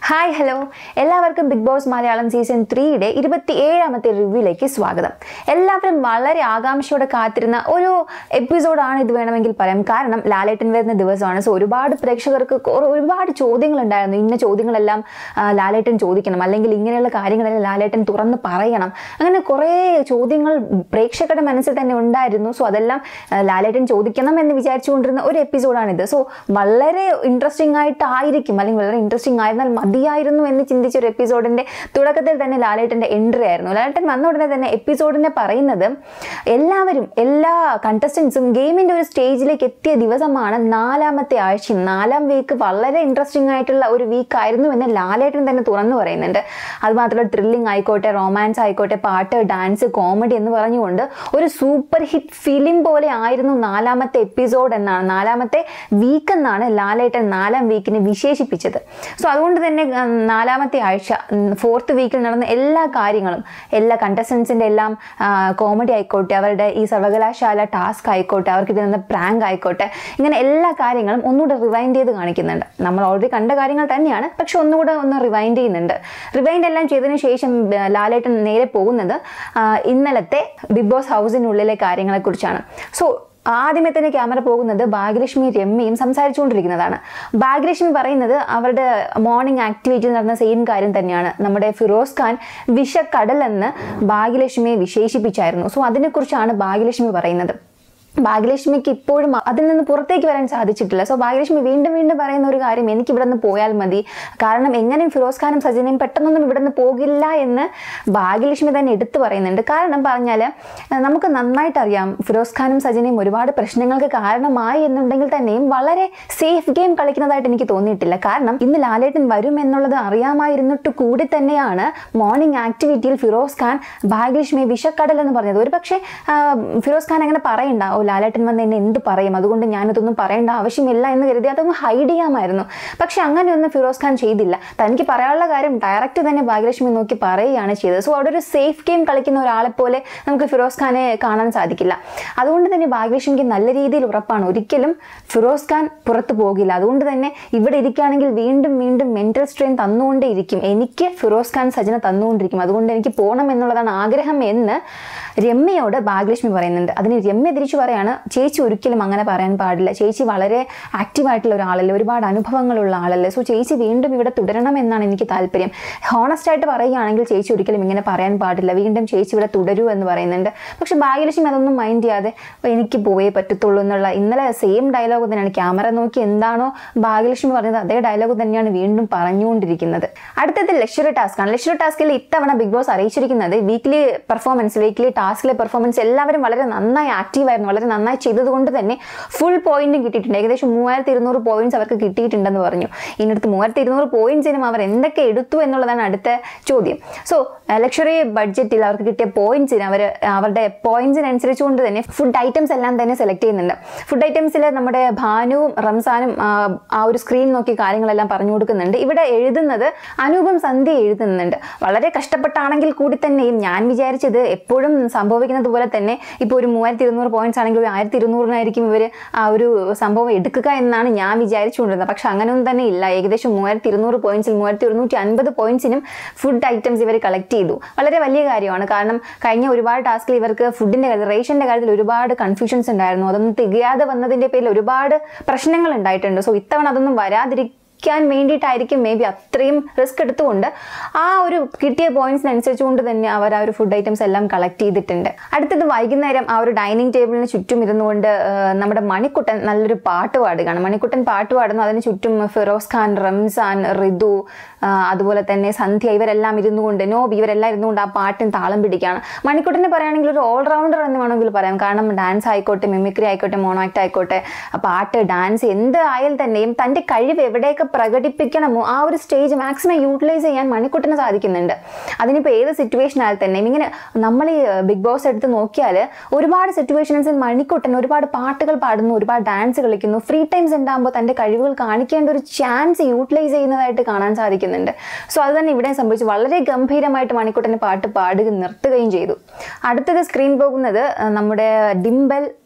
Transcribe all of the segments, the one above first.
Hi hello എല്ലാവർക്കും Big Boss Malayalam season ത്രീയുടെ ഇരുപത്തി ഏഴാമത്തെ റിവ്യൂയിലേക്ക് സ്വാഗതം എല്ലാവരും വളരെ ആകാംക്ഷയോടെ കാത്തിരുന്ന ഒരു എപ്പിസോഡാണ് ഇത് വേണമെങ്കിൽ പറയാം കാരണം ലാലേട്ടൻ വരുന്ന ദിവസമാണ് സോ ഒരുപാട് പ്രേക്ഷകർക്ക് കുറെ- ഒരുപാട് ചോദ്യങ്ങളുണ്ടായിരുന്നു ഇന്ന ചോദ്യങ്ങളെല്ലാം ആ, ലാലേട്ടൻ ചോദിക്കണം അല്ലെങ്കിൽ ഇങ്ങനെയുള്ള കാര്യങ്ങളെല്ലാം ലാലേട്ടൻ തുറന്ന് പറയണം അങ്ങനെ കുറേ ചോദ്യങ്ങൾ പ്രേക്ഷകരുടെ മനസ്സിൽ തന്നെ ഉണ്ടായിരുന്നു സോ അതെല്ലാം ആ, ലാലേട്ടൻ ചോദിക്കണം എന്ന് വിചാരിച്ചുകൊണ്ടിരുന്ന ഒരു എപ്പിസോഡാണിത് സോ വളരെ ഇൻട്രസ്റ്റിംഗ് ആയിട്ടായിരിക്കും അല്ലെങ്കിൽ വളരെ ഇൻട്രസ്റ്റിംഗ് ആയിരുന്നാൽ മതിയായിരുന്നു എന്ന് ചിന്തിച്ച ഒരു എപ്പിസോഡിന്റെ തുടക്കത്തിൽ തന്നെ ലാലേട്ടന്റെ എൻട്രി ആയിരുന്നു ലാലേട്ടൻ വന്ന ഉടനെ തന്നെ എപ്പിസോഡിനെ പറയുന്നത് എല്ലാവരും എല്ലാ കണ്ടസ്റ്റൻസും ഗെയിമിന്റെ ഒരു സ്റ്റേജിലേക്ക് എത്തിയ ദിവസമാണ് നാലാമത്തെ ആഴ്ച നാലാം വീക്ക് വളരെ ഇൻട്രസ്റ്റിംഗ് ആയിട്ടുള്ള ഒരു വീക്ക് ആയിരുന്നു എന്ന് ലാലേട്ടൻ തന്നെ തുറന്നു പറയുന്നുണ്ട് അത് മാത്രമല്ല ത്രില്ലിംഗ് ആയിക്കോട്ടെ റൊമാൻസ് ആയിക്കോട്ടെ പാട്ട് ഡാൻസ് കോമഡി എന്ന് പറഞ്ഞുകൊണ്ട് ഒരു സൂപ്പർ ഹിറ്റ് ഫിലിം പോലെ ആയിരുന്നു നാലാമത്തെ എപ്പിസോഡ് എന്നാണ് നാലാമത്തെ വീക്ക് എന്നാണ് ലാലേട്ടൻ നാലാം വീക്കിനെ വിശേഷിപ്പിച്ചത് സോ അതുകൊണ്ട് തന്നെ ഉം, നാലാമത്തെ ആഴ്ച ഫോർത്ത് വീക്കിൽ നടന്ന എല്ലാ കാര്യങ്ങളും എല്ലാ കണ്ടസ്റ്റൻസിൻ്റെ എല്ലാം കോമഡി ആയിക്കോട്ടെ അവരുടെ ഈ സർവകലാശാല ടാസ്ക് ആയിക്കോട്ടെ അവർക്ക് ഇരുന്ന പ്രാങ്ക് ആയിക്കോട്ടെ ഇങ്ങനെ എല്ലാ കാര്യങ്ങളും ഒന്നുകൂടെ റിവൈൻഡ് ചെയ്ത് കാണിക്കുന്നുണ്ട് നമ്മൾ ഓൾറെഡി കണ്ട കാര്യങ്ങൾ തന്നെയാണ് പക്ഷെ ഒന്നുകൂടെ ഒന്ന് റിവൈൻഡ് ചെയ്യുന്നുണ്ട് റിവൈൻഡ് എല്ലാം ചെയ്തതിന് ശേഷം ആ, ലാലേട്ടൻ നേരെ പോകുന്നത് ആ, ഇന്നലത്തെ ബിഗ് ബോസ് ഹൗസിനുള്ളിലെ കാര്യങ്ങളെക്കുറിച്ചാണ് സോ ആദ്യമേ തന്നെ ക്യാമറ പോകുന്നത് ഭാഗ്യലക്ഷ്മി രമ്യയും സംസാരിച്ചുകൊണ്ടിരിക്കുന്നതാണ് ഭാഗ്യലക്ഷ്മി പറയുന്നത് അവരുടെ മോർണിംഗ് ആക്ടിവിറ്റിയിൽ നടന്ന സെയിം കാര്യം തന്നെയാണ് നമ്മുടെ ഫിറോസ് ഖാൻ വിഷക്കടൽ എന്ന് ഭാഗ്യലക്ഷ്മിയെ വിശേഷിപ്പിച്ചായിരുന്നു സോ അതിനെക്കുറിച്ചാണ് ഭാഗ്യലക്ഷ്മി പറയുന്നത് ഭാഗ്യലക്ഷ്മിക്ക് ഇപ്പോഴും അതിൽ നിന്ന് പുറത്തേക്ക് വരാൻ സാധിച്ചിട്ടില്ല സോ ഭാഗ്യലക്ഷ്മി വീണ്ടും വീണ്ടും പറയുന്ന ഒരു കാര്യം എനിക്ക് ഇവിടെ നിന്ന് പോയാൽ മതി കാരണം എങ്ങനെയും ഫിറോസ് ഖാനും സജിനയും പെട്ടെന്നൊന്നും ഇവിടെ നിന്ന് പോകില്ല എന്ന് ഭാഗ്യലക്ഷ്മി തന്നെ എടുത്തു പറയുന്നുണ്ട് കാരണം പറഞ്ഞാൽ നമുക്ക് നന്നായിട്ട് അറിയാം ഫിറോസ് ഖാനും സജിനയും ഒരുപാട് പ്രശ്നങ്ങൾക്ക് കാരണമായി എന്നുണ്ടെങ്കിൽ തന്നെയും വളരെ സേഫ് ഗെയിം കളിക്കുന്നതായിട്ട് എനിക്ക് തോന്നിയിട്ടില്ല കാരണം ഇന്ന് ലാലേട്ടൻ വരും എന്നുള്ളത് അറിയാമായിരുന്നിട്ട് കൂടി തന്നെയാണ് മോർണിംഗ് ആക്ടിവിറ്റിയിൽ ഫിറോസ് ഖാൻ ഭാഗ്യലക്ഷ്മി വിഷക്കടൽ എന്ന് പറഞ്ഞത് ഒരു പക്ഷേ ഫിറോസ് ഖാൻ അങ്ങനെ പറയണ്ട ഓ ലാലേട്ടൻ വന്ന് എന്നെ എന്ത് പറയും അതുകൊണ്ട് ഞാനിതൊന്നും പറയേണ്ട ആവശ്യമില്ല എന്ന് കരുതി അതൊന്ന് ഹൈഡ് ചെയ്യാമായിരുന്നു പക്ഷെ അങ്ങനെയൊന്നും ഫിറോസ് ഖാൻ ചെയ്തില്ല തനിക്ക് പറയാനുള്ള കാര്യം ഡയറക്റ്റ് തന്നെ ഭാഗ്യലക്ഷ്മി നോക്കി പറയുകയാണ് ചെയ്തത് സോ അവിടെ ഒരു സേഫ് ഗെയിം കളിക്കുന്ന ഒരാളെ പോലെ നമുക്ക് ഫിറോസ് ഖാനെ കാണാൻ സാധിക്കില്ല അതുകൊണ്ട് തന്നെ ഭാഗ്യലക്ഷ്മിക്ക് നല്ല രീതിയിൽ ഉറപ്പാണ് ഒരിക്കലും ഫിറോസ് ഖാൻ പുറത്തു പോകില്ല അതുകൊണ്ട് തന്നെ ഇവിടെ ഇരിക്കുകയാണെങ്കിൽ വീണ്ടും വീണ്ടും മെന്റൽ സ്ട്രെയിൻ തന്നുകൊണ്ടേ ഇരിക്കും എനിക്ക് ഫിറോസ് ഖാൻ സജന തന്നുകൊണ്ടിരിക്കും അതുകൊണ്ട് എനിക്ക് പോകണം എന്നുള്ളതാണ് ആഗ്രഹം എന്ന് രമ്യയോട് ഭാഗ്യലക്ഷ്മി പറയുന്നുണ്ട് അതിന് രമ്യ തിരിച്ചു പറയാണ് ചേച്ചി ഒരിക്കലും അങ്ങനെ പറയാൻ പാടില്ല ചേച്ചി വളരെ ആക്റ്റീവായിട്ടുള്ള ഒരാളല്ലേ ഒരുപാട് അനുഭവങ്ങളുള്ള ആളല്ലേ സോ ചേച്ചി വീണ്ടും ഇവിടെ തുടരണം എന്നാണ് എനിക്ക് താല്പര്യം ഹോണസ്റ്റ് ആയിട്ട് പറയുകയാണെങ്കിൽ ചേച്ചി ഒരിക്കലും ഇങ്ങനെ പറയാൻ പാടില്ല വീണ്ടും ചേച്ചി ഇവിടെ തുടരൂ എന്ന് പറയുന്നുണ്ട് പക്ഷെ ഭാഗ്യലക്ഷ്മി അതൊന്നും മൈൻഡ് ചെയ്യാതെ "ഓ, എനിക്ക് പോയേ പറ്റത്തുള്ളൂ എന്നുള്ള ഇന്നലെ സെയിം ഡയലോഗ് തന്നെയാണ് ക്യാമറ നോക്കി എന്താണോ ഭാഗ്യലക്ഷ്മി പറഞ്ഞത് അതേ ഡയലോഗ് തന്നെയാണ് വീണ്ടും പറഞ്ഞുകൊണ്ടിരിക്കുന്നത് അടുത്തത് ലക്ഷറി ടാസ്ക് ആണ് ലക്ഷറി ടാസ്കിൽ ഇത്തവണ ബിഗ് ബോസ് അറിയിച്ചിരിക്കുന്നത് വീക്ക്ലി പെർഫോമൻസ് വീക്ക്ലി ടാസ്കിലെ പെർഫോമൻസ് എല്ലാവരും വളരെ നന്നായി ആക്റ്റീവ് ആയിരുന്നു വളരെ നന്നായി ചെയ്തതുകൊണ്ട് തന്നെ ഫുൾ പോയിന്റും കിട്ടിയിട്ടുണ്ട് ഏകദേശം മൂവായിരത്തി ഇരുന്നൂറ് പോയിന്റ്സ് അവർക്ക് കിട്ടിയിട്ടുണ്ടെന്ന് പറഞ്ഞു ഇതിനടുത്ത് മൂവായിരത്തി ഇരുന്നൂറ് പോയിന്റ്സിനും അവർ എന്തൊക്കെ എടുത്തു എന്നുള്ളതാണ് അടുത്ത ചോദ്യം സോ ലക്ഷറി ബഡ്ജറ്റിൽ അവർക്ക് കിട്ടിയ പോയിന്റ്സിന് അവർ അവരുടെ പോയിന്റ്സിനനുസരിച്ചുകൊണ്ട് തന്നെ ഫുഡ് ഐറ്റംസ് എല്ലാം തന്നെ സെലക്ട് ചെയ്യുന്നുണ്ട് ഫുഡ് ഐറ്റംസിൽ നമ്മുടെ ഭാനുവും റംസാനും ആ, ആ ഒരു സ്ക്രീൻ നോക്കി കാര്യങ്ങളെല്ലാം പറഞ്ഞു കൊടുക്കുന്നുണ്ട് ഇവിടെ എഴുതുന്നത് അനൂപം സന്ധ്യ എഴുതുന്നുണ്ട് വളരെ കഷ്ടപ്പെട്ടാണെങ്കിൽ കൂടി തന്നെയും ഞാൻ വിചാരിച്ചത് എപ്പോഴും സംഭവിക്കുന്നത് പോലെ തന്നെ ഇപ്പോൾ ഒരു മൂവായിരത്തി ഇരുന്നൂറ് പോയിന്റ്സ് ആണെങ്കിൽ ഒരു ആയിരത്തി ഇരുന്നൂറിനായിരിക്കും ഇവർ ആ ഒരു സംഭവം എടുക്കുക എന്നാണ് ഞാൻ വിചാരിച്ചുകൊണ്ടിരുന്നത് പക്ഷെ അങ്ങനെയൊന്നും തന്നെ ഇല്ല ഏകദേശം മൂവായിരത്തി ഇരുന്നൂറ് പോയിന്റ്സിൽ മൂവായിരത്തി ഇരുന്നൂറ്റി അൻപത് പോയിന്റ്സിനും ഫുഡ് ഐറ്റംസ് ഇവർ കളക്ട് ചെയ്തു വളരെ വലിയ കാര്യമാണ് കാരണം കഴിഞ്ഞ ഒരുപാട് ടാസ്കിൽ ഇവർക്ക് ഫുഡിന്റെ കാര്യത്തിൽ റേഷന്റെ കാര്യത്തിൽ ഒരുപാട് കൺഫ്യൂഷൻസ് ഉണ്ടായിരുന്നു അതൊന്നും തികയാതെ വന്നതിന്റെ പേരിൽ ഒരുപാട് പ്രശ്നങ്ങൾ ഉണ്ടായിട്ടുണ്ട് സോ ഇത്തവണ അതൊന്നും വരാതിരിക്കും ക്കാൻ വേണ്ടിയിട്ടായിരിക്കും മേ ബി അത്രയും റിസ്ക് എടുത്തുകൊണ്ട് ആ ഒരു കിട്ടിയ പോയിന്റ്സിനനുസരിച്ചുകൊണ്ട് തന്നെ അവർ ആ ഒരു ഫുഡ് ഐറ്റംസ് എല്ലാം കളക്ട് ചെയ്തിട്ടുണ്ട് അടുത്തത് വൈകുന്നേരം ആ ഒരു ഡൈനിങ് ടേബിളിന് ചുറ്റും ഇരുന്നുകൊണ്ട് ആ, നമ്മുടെ മണിക്കുട്ടൻ നല്ലൊരു പാട്ട് പാടുകയാണ് മണിക്കുട്ടൻ പാട്ട് പാടുന്നു അതിന് ചുറ്റും ഫിറോസ് ഖാൻ റംസാൻ ഋതു ആ, അതുപോലെ തന്നെ സന്ധ്യ ഇവരെല്ലാം ഇരുന്നുകൊണ്ട് നോബ് ഇവരെല്ലാം ഇരുന്നുകൊണ്ട് ആ പാട്ടിന് താളം പിടിക്കുകയാണ് മണിക്കുട്ടനെ പറയുകയാണെങ്കിൽ ഒരു ഓൾറൗണ്ടർ എന്ന് വേണമെങ്കിൽ പറയാം കാരണം ഡാൻസ് ആയിക്കോട്ടെ മിമിക്രി ആയിക്കോട്ടെ മോണോആക്ട് ആയിക്കോട്ടെ ആ പാട്ട് ഡാൻസ് എന്ത് ആയാൽ തന്നെയും തൻ്റെ കഴിവ് എവിടെയൊക്കെ പ്രകടിപ്പിക്കണമോ ആ ഒരു സ്റ്റേജ് മാക്സിമം യൂട്ടിലൈസ് ചെയ്യാൻ മണിക്കുട്ടന് സാധിക്കുന്നുണ്ട് അതിനിപ്പോൾ ഏത് സിറ്റുവേഷൻ ആയാൽ തന്നെയും ഇങ്ങനെ നമ്മൾ ഈ ബിഗ് ബോസ് എടുത്ത് നോക്കിയാൽ ഒരുപാട് സിറ്റുവേഷൻസിൽ മണിക്കുട്ടൻ ഒരുപാട് പാട്ടുകൾ പാടുന്നു ഒരുപാട് ഡാൻസ് കളിക്കുന്നു ഫ്രീ ടൈംസ് ഉണ്ടാകുമ്പോൾ തൻ്റെ കഴിവുകൾ കാണിക്കേണ്ട ഒരു ചാൻസ് യൂട്ടിലൈസ് ചെയ്യുന്നതായിട്ട് കാണാൻ സാധിക്കുന്നുണ്ട് സോ അത് തന്നെ ഇവിടെ സംഭവിച്ചു വളരെ ഗംഭീരമായിട്ട് മണിക്കുട്ടന് പാട്ട് പാടുക നിർത്തുകയും ചെയ്തു അടുത്തത് സ്ക്രീൻ പോകുന്നത് ആ, നമ്മുടെ ഡിംബൽ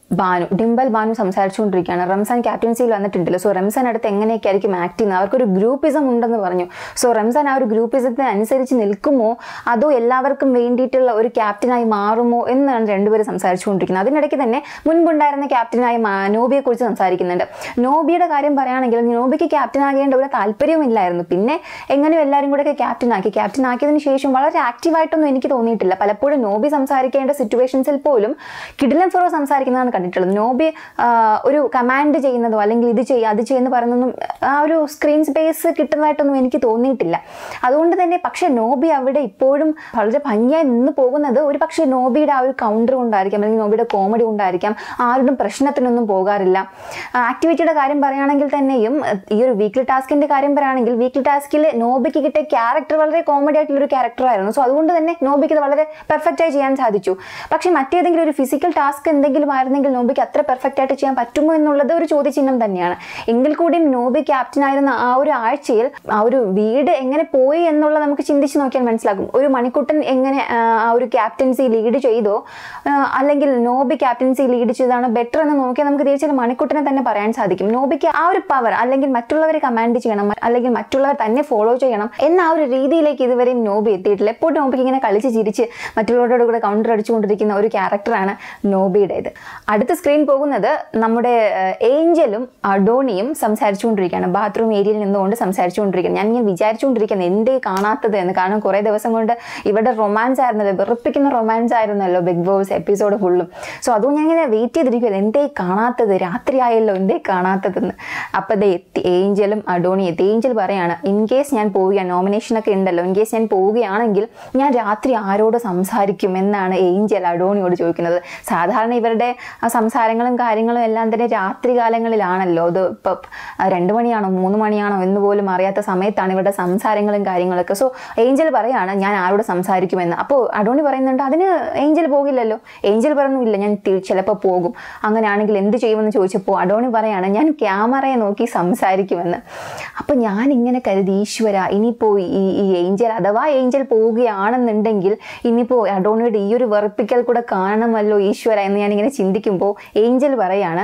ബാനു ഡിംബൽ ബാനു സംസാരിച്ചുകൊണ്ടിരിക്കുകയാണ് റംസാൻ ക്യാപ്റ്റൻസിയിൽ വന്നിട്ടുണ്ടല്ലോ സോ റംസാൻ അടുത്ത് എങ്ങനെയൊക്കെ ആയിരിക്കും ആക്ട് ചെയ്യുന്നത് അവർക്കൊരു ഗ്രൂപ്പിസം ഉണ്ടെന്ന് പറഞ്ഞു സോ റംസാൻ ആ ഒരു ഗ്രൂപ്പിസത്തിന് അനുസരിച്ച് നിൽക്കുമോ അതോ എല്ലാവർക്കും വേണ്ടിയിട്ടുള്ള ഒരു ക്യാപ്റ്റനായി മാറുമോ എന്നാണ് രണ്ടുപേരും സംസാരിച്ചുകൊണ്ടിരിക്കുന്നത് അതിനിടയ്ക്ക് തന്നെ മുൻപുണ്ടായിരുന്ന ക്യാപ്റ്റനായി മാ- നോബിയെ കുറിച്ച് സംസാരിക്കുന്നുണ്ട് നോബിയുടെ കാര്യം പറയുകയാണെങ്കിൽ നോബിക്ക് ക്യാപ്റ്റൻ ആകേണ്ട ഒരു താല്പര്യമില്ലായിരുന്നു പിന്നെ എങ്ങനെയോ എല്ലാവരും കൂടെ ക്യാപ്റ്റൻ ആക്കി ക്യാപ്റ്റൻ ആക്കിയതിനു ശേഷം വളരെ ആക്റ്റീവായിട്ടൊന്നും എനിക്ക് തോന്നിയിട്ടില്ല പലപ്പോഴും നോബി സംസാരിക്കേണ്ട സിറ്റുവേഷൻസിൽ പോലും കിഡിലൻ ഫെറോ സംസാരിക്കുന്നതാണ് കണ്ടിട്ടുള്ളത് നോബി ആ, ഒരു കമാൻഡ് ചെയ്യുന്നതോ അല്ലെങ്കിൽ ഇത് ചെയ്യുക അത് ചെയ്യുന്ന പറയുന്നതൊന്നും ആ ഒരു സ്ക്രീൻ സ്പേസ് കിട്ടുന്നതായിട്ടൊന്നും എനിക്ക് തോന്നിയിട്ടില്ല അതുകൊണ്ട് തന്നെ പക്ഷേ നോബി അവിടെ ഇപ്പോഴും വളരെ ഭംഗിയായി നിന്ന് പോകുന്നത് ഒരു പക്ഷേ നോബിയുടെ ആ ഒരു കൗണ്ടർ കൊണ്ടായിരിക്കാം അല്ലെങ്കിൽ നോബിയുടെ കോമഡി കൊണ്ടായിരിക്കാം ആരുടെ പ്രശ്നത്തിനൊന്നും പോകാറില്ല ആക്ടിവിറ്റിയുടെ കാര്യം പറയുകയാണെങ്കിൽ തന്നെയും അഹ് ഈ ഒരു വീക്ക്ലി ടാസ്കിന്റെ കാര്യം പറയുകയാണെങ്കിൽ വീക്ക്ലി ടാസ്കിൽ നോബിക്ക് കിട്ടിയ ക്യാരക്ടർ വളരെ കോമഡി ആയിട്ടുള്ള ഒരു ക്യാരക്ടറായിരുന്നു സോ അതുകൊണ്ട് തന്നെ നോബിക്ക് ഇത് വളരെ പെർഫെക്റ്റ് ആയി ചെയ്യാൻ സാധിച്ചു പക്ഷേ മറ്റേതെങ്കിലും ഒരു ഫിസിക്കൽ ടാസ്ക് എന്തെങ്കിലും ആയിരുന്നെങ്കിൽ നോബിക്ക് അത്ര പെർഫെക്റ്റ് ആയിട്ട് ചെയ്യാൻ പറ്റുമോ എന്നുള്ളത് ഒരു ചോദ്യചിഹ്നം തന്നെയാണ് എങ്കിൽ കൂടിയും നോബി ക്യാപ്റ്റൻ ആയിരുന്ന ആ ഒരു ആഴ്ചയിൽ ആ ഒരു വീട് എങ്ങനെ പോയി എന്നുള്ളത് നമുക്ക് ചിന്തിച്ച് നോക്കിയാൽ മനസ്സിലാകും ഒരു മണിക്കുട്ടൻ എങ്ങനെ ആ, ആ ഒരു ക്യാപ്റ്റൻസി ലീഡ് ചെയ്തോ ആ, അല്ലെങ്കിൽ നോബി ക്യാപ്റ്റൻസി ലീഡ് ചെയ്തതാണ് ബെറ്റർ എന്ന് നോക്കിയാൽ നമുക്ക് തീർച്ചയായും മണിക്കുട്ടനെ തന്നെ പറയാൻ സാധിക്കും നോബിക്ക് ആ ഒരു പവർ അല്ലെങ്കിൽ മറ്റുള്ളവരെ കമാൻഡ് ചെയ്യണം അല്ലെങ്കിൽ മറ്റുള്ളവർ തന്നെ ഫോളോ ചെയ്യണം എന്ന ആ ഒരു രീതിയിലേക്ക് ഇതുവരെയും നോബി എത്തിയിട്ടില്ല എപ്പോഴും നോബിക്ക് ഇങ്ങനെ കളിച്ച് ചിരിച്ച് മറ്റുള്ളവരോട് കൂടെ കൗണ്ടർ അടിച്ചുകൊണ്ടിരിക്കുന്ന ഒരു ക്യാരക്ടറാണ് നോബിയുടേത് അടുത്ത സ്ക്രീൻ പോകുന്നത് നമ്മുടെ ഏഹ്, ഏഞ്ചലും അഡോണിയും സംസാരിച്ചുകൊണ്ടിരിക്കുകയാണ് ബാത്റൂം ഏരിയയിൽ നിന്നുകൊണ്ട് സംസാരിച്ചുകൊണ്ടിരിക്കുകയാണ് ഞാൻ ഇങ്ങനെ വിചാരിച്ചുകൊണ്ടിരിക്കുന്നത് എന്തേ കാണാത്തത് എന്ന് കാരണം കുറേ ദിവസം കൊണ്ട് ഇവരുടെ റൊമാൻസ് ആയിരുന്നല്ലോ വെറുപ്പിക്കുന്ന റൊമാൻസ് ആയിരുന്നല്ലോ ബിഗ് ബോസ് എപ്പിസോഡ് ഫുള്ളും സോ അതും ഞാൻ ഇങ്ങനെ വെയിറ്റ് ചെയ്തിരിക്കുമല്ലോ എന്തേ കാണാത്തത് രാത്രിയായല്ലോ എന്തേ കാണാത്തതെന്ന് അപ്പോൾ ദേ എത്തി ഏഞ്ചലും അഡോണി എത്തി ഏഞ്ചൽ പറയാണ് ഇൻ കേസ് ഞാൻ പോവുകയാണ് നോമിനേഷനൊക്കെ ഉണ്ടല്ലോ ഇൻ കേസ് ഞാൻ പോവുകയാണെങ്കിൽ ഞാൻ രാത്രി ആരോട് സംസാരിക്കും എന്നാണ് ഏഞ്ചൽ അഡോണിയോട് ചോദിക്കുന്നത് സാധാരണ ഇവരുടെ ആ സംസാരങ്ങളും കാര്യങ്ങളും എല്ലാം തന്നെ രാത്രി കാലങ്ങളിലാണല്ലോ അത് ഇപ്പം രണ്ട് മണിയാണോ മൂന്ന് മണിയാണോ എന്ന് പോലും അറിയാത്ത സമയത്താണ് ഇവരുടെ സംസാരങ്ങളും കാര്യങ്ങളൊക്കെ സോ ഏഞ്ചൽ പറയാണ് ഞാൻ ആരോട് സംസാരിക്കുമെന്ന് അപ്പോൾ അഡോണി പറയുന്നുണ്ട് അതിന് ഏഞ്ചൽ പോകില്ലല്ലോ ഏഞ്ചൽ പറയുന്നില്ല ഞാൻ ചിലപ്പോൾ പോകും അങ്ങനെയാണെങ്കിൽ എന്ത് ചെയ്യുമെന്ന് ചോദിച്ചപ്പോൾ അഡോണി പറയാണ് ഞാൻ ക്യാമറയെ നോക്കി സംസാരിക്കുമെന്ന് അപ്പോൾ ഞാൻ ഇങ്ങനെ കരുതി ഈശ്വര ഇനിയിപ്പോൾ ഈ ഈ ഏഞ്ചൽ അഥവാ ഏഞ്ചൽ പോവുകയാണെന്നുണ്ടെങ്കിൽ ഇനിയിപ്പോൾ അഡോണിയുടെ ഈ ഒരു വെറുപ്പിക്കൽ കൂടെ കാണണമല്ലോ ഈശ്വര എന്ന് ഞാനിങ്ങനെ ചിന്തിക്കുമ്പോൾ ഏഞ്ചൽ പറയാണ്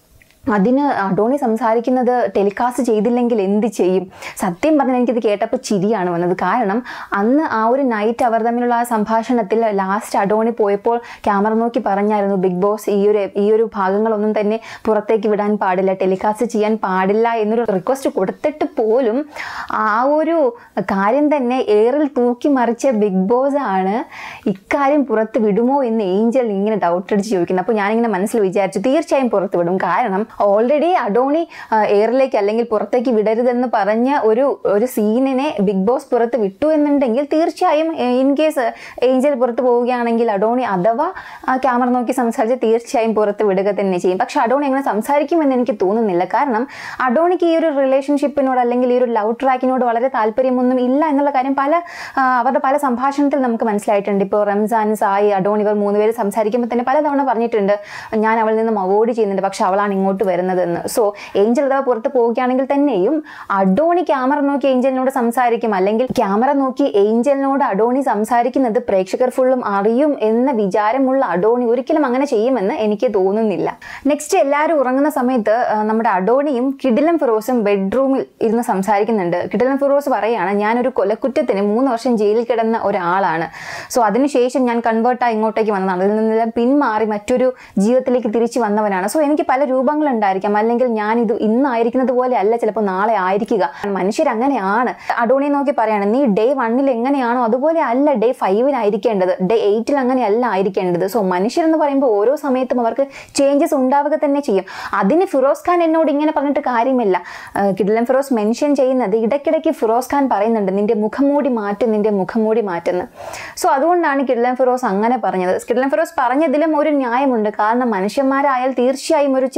അതിന് അഡോണി സംസാരിക്കുന്നത് ടെലികാസ്റ്റ് ചെയ്തില്ലെങ്കിൽ എന്ത് ചെയ്യും സത്യം പറഞ്ഞാൽ എനിക്കിത് കേട്ടപ്പോൾ ചിരിയാണ് വന്നത് കാരണം അന്ന് ആ ഒരു നൈറ്റ് അവർ തമ്മിലുള്ള ആ സംഭാഷണത്തിൽ ലാസ്റ്റ് അഡോണി പോയപ്പോൾ ക്യാമറ നോക്കി പറഞ്ഞായിരുന്നു ബിഗ് ബോസ് ഈ ഒരു ഈ ഒരു ഭാഗങ്ങളൊന്നും തന്നെ പുറത്തേക്ക് വിടാൻ പാടില്ല ടെലികാസ്റ്റ് ചെയ്യാൻ പാടില്ല എന്നൊരു റിക്വസ്റ്റ് കൊടുത്തിട്ട് പോലും ആ ഒരു കാര്യം തന്നെ എയറിൽ തൂക്കി മറിച്ച ബിഗ് ബോസ് ആണ് ഇക്കാര്യം പുറത്ത് വിടുമോ എന്ന് ഏഞ്ചൽ ഇങ്ങനെ ഡൗട്ട് അടിച്ച് ചോദിക്കുന്നത് അപ്പോൾ ഞാനിങ്ങനെ മനസ്സിൽ വിചാരിച്ചു തീർച്ചയായും പുറത്ത് വിടും കാരണം ഓൾറെഡി അഡോണി ആ, എയറിലേക്ക് അല്ലെങ്കിൽ പുറത്തേക്ക് വിടരുതെന്ന് പറഞ്ഞ ഒരു ഒരു സീനിനെ ബിഗ് ബോസ് പുറത്ത് വിട്ടു എന്നുണ്ടെങ്കിൽ തീർച്ചയായും ഇൻ കേസ് ഏഞ്ചൽ പുറത്ത് പോവുകയാണെങ്കിൽ അഡോണി അഥവാ ആ ക്യാമറ നോക്കി സംസാരിച്ച് തീർച്ചയായും പുറത്ത് വിടുക തന്നെ ചെയ്യും പക്ഷെ അഡോണി അങ്ങനെ സംസാരിക്കുമെന്ന് എനിക്ക് തോന്നുന്നില്ല കാരണം അഡോണിക്ക് ഈ ഒരു റിലേഷൻഷിപ്പിനോട് അല്ലെങ്കിൽ ഈ ഒരു ലവ് ട്രാക്കിനോട് വളരെ താല്പര്യമൊന്നും ഇല്ല എന്നുള്ള കാര്യം പല ആ, അവരുടെ പല സംഭാഷണത്തിൽ നമുക്ക് മനസ്സിലായിട്ടുണ്ട് ഇപ്പോൾ റംസാൻ സായി അഡോണി ഇവർ മൂന്നുപേര് സംസാരിക്കുമ്പോൾ തന്നെ പലതവണ പറഞ്ഞിട്ടുണ്ട് ഞാൻ അവളിൽ നിന്നും അവോയ്ഡ് ചെയ്യുന്നുണ്ട് പക്ഷെ അവളാണ് ഇങ്ങോട്ട് വരുന്നതെന്ന് സോ ഏഞ്ചൽ അഥവാ പുറത്ത് പോവുകയാണെങ്കിൽ തന്നെയും അഡോണി ക്യാമറ നോക്കി ഏഞ്ചലിനോട് സംസാരിക്കും അല്ലെങ്കിൽ ക്യാമറ നോക്കി ഏഞ്ചലിനോട് അഡോണി സംസാരിക്കുന്നത് പ്രേക്ഷകർ ഫുള്ളും അറിയും എന്ന വിചാരമുള്ള അഡോണി ഒരിക്കലും അങ്ങനെ ചെയ്യുമെന്ന് എനിക്ക് തോന്നുന്നില്ല നെക്സ്റ്റ് എല്ലാവരും ഉറങ്ങുന്ന സമയത്ത് ആ, നമ്മുടെ അഡോണിയും കിഡിലം ഫിറോസും ബെഡ്റൂമിൽ ഇരുന്ന് സംസാരിക്കുന്നുണ്ട് കിഡിലം ഫിറോസ് പറയാണ് ഞാനൊരു കൊലക്കുറ്റത്തിന് മൂന്ന് വർഷം ജയിലിൽ കിടന്ന ഒരാളാണ് സോ അതിനുശേഷം ഞാൻ കൺവേർട്ടായി ഇങ്ങോട്ടേക്ക് വന്നതാണ് അതിൽ നിന്നെല്ലാം പിന്മാറി മറ്റൊരു ജീവിതത്തിലേക്ക് തിരിച്ചു വന്നവനാണ് സോ എനിക്ക് പല രൂപങ്ങളുണ്ടായിരിക്കാം അല്ലെങ്കിൽ ഞാൻ ഇത് ഇന്നായിരിക്കുന്നത് പോലെ അല്ല ചിലപ്പോൾ നാളെ ആയിരിക്കുക മനുഷ്യരങ്ങനെയാണ് അഡോണിയെ നോക്കി പറയാണ് നീ ഡേ വണ്ണിൽ എങ്ങനെയാണോ അതുപോലെ അല്ല ഡേ ഫൈവിലായിരിക്കേണ്ടത് ഡേ എയ്റ്റിൽ അങ്ങനെയല്ല ആയിരിക്കേണ്ടത് സോ മനുഷ്യരെന്ന് പറയുമ്പോൾ ഓരോ സമയത്തും അവർക്ക് ചേഞ്ചസ് ഉണ്ടാവുക തന്നെ ചെയ്യും അതിന് ഫിറോസ് ഖാൻ എന്നോട് ഇങ്ങനെ പറഞ്ഞിട്ട് കാര്യമില്ല കിഡിലൻ ഫിറോസ് മെൻഷൻ ചെയ്യുന്നത് ഇടയ്ക്കിടയ്ക്ക് ഫിറോസ് ഖാൻ പറയുന്നുണ്ട് നിന്റെ മുഖംമൂടി മാറ്റും നിന്റെ മുഖംമൂടി മാറ്റുന്നു സോ അതുകൊണ്ടാണ് കിഡിലൻ ഫിറോസ് അങ്ങനെ പറഞ്ഞത് കിഡിലൻ ഫിറോസ് പറഞ്ഞതിലും ഒരു ന്യായമുണ്ട് കാരണം മനുഷ്യന്മാരായാൽ തീർച്ചയായും ഒരു ചേഞ്ചസ്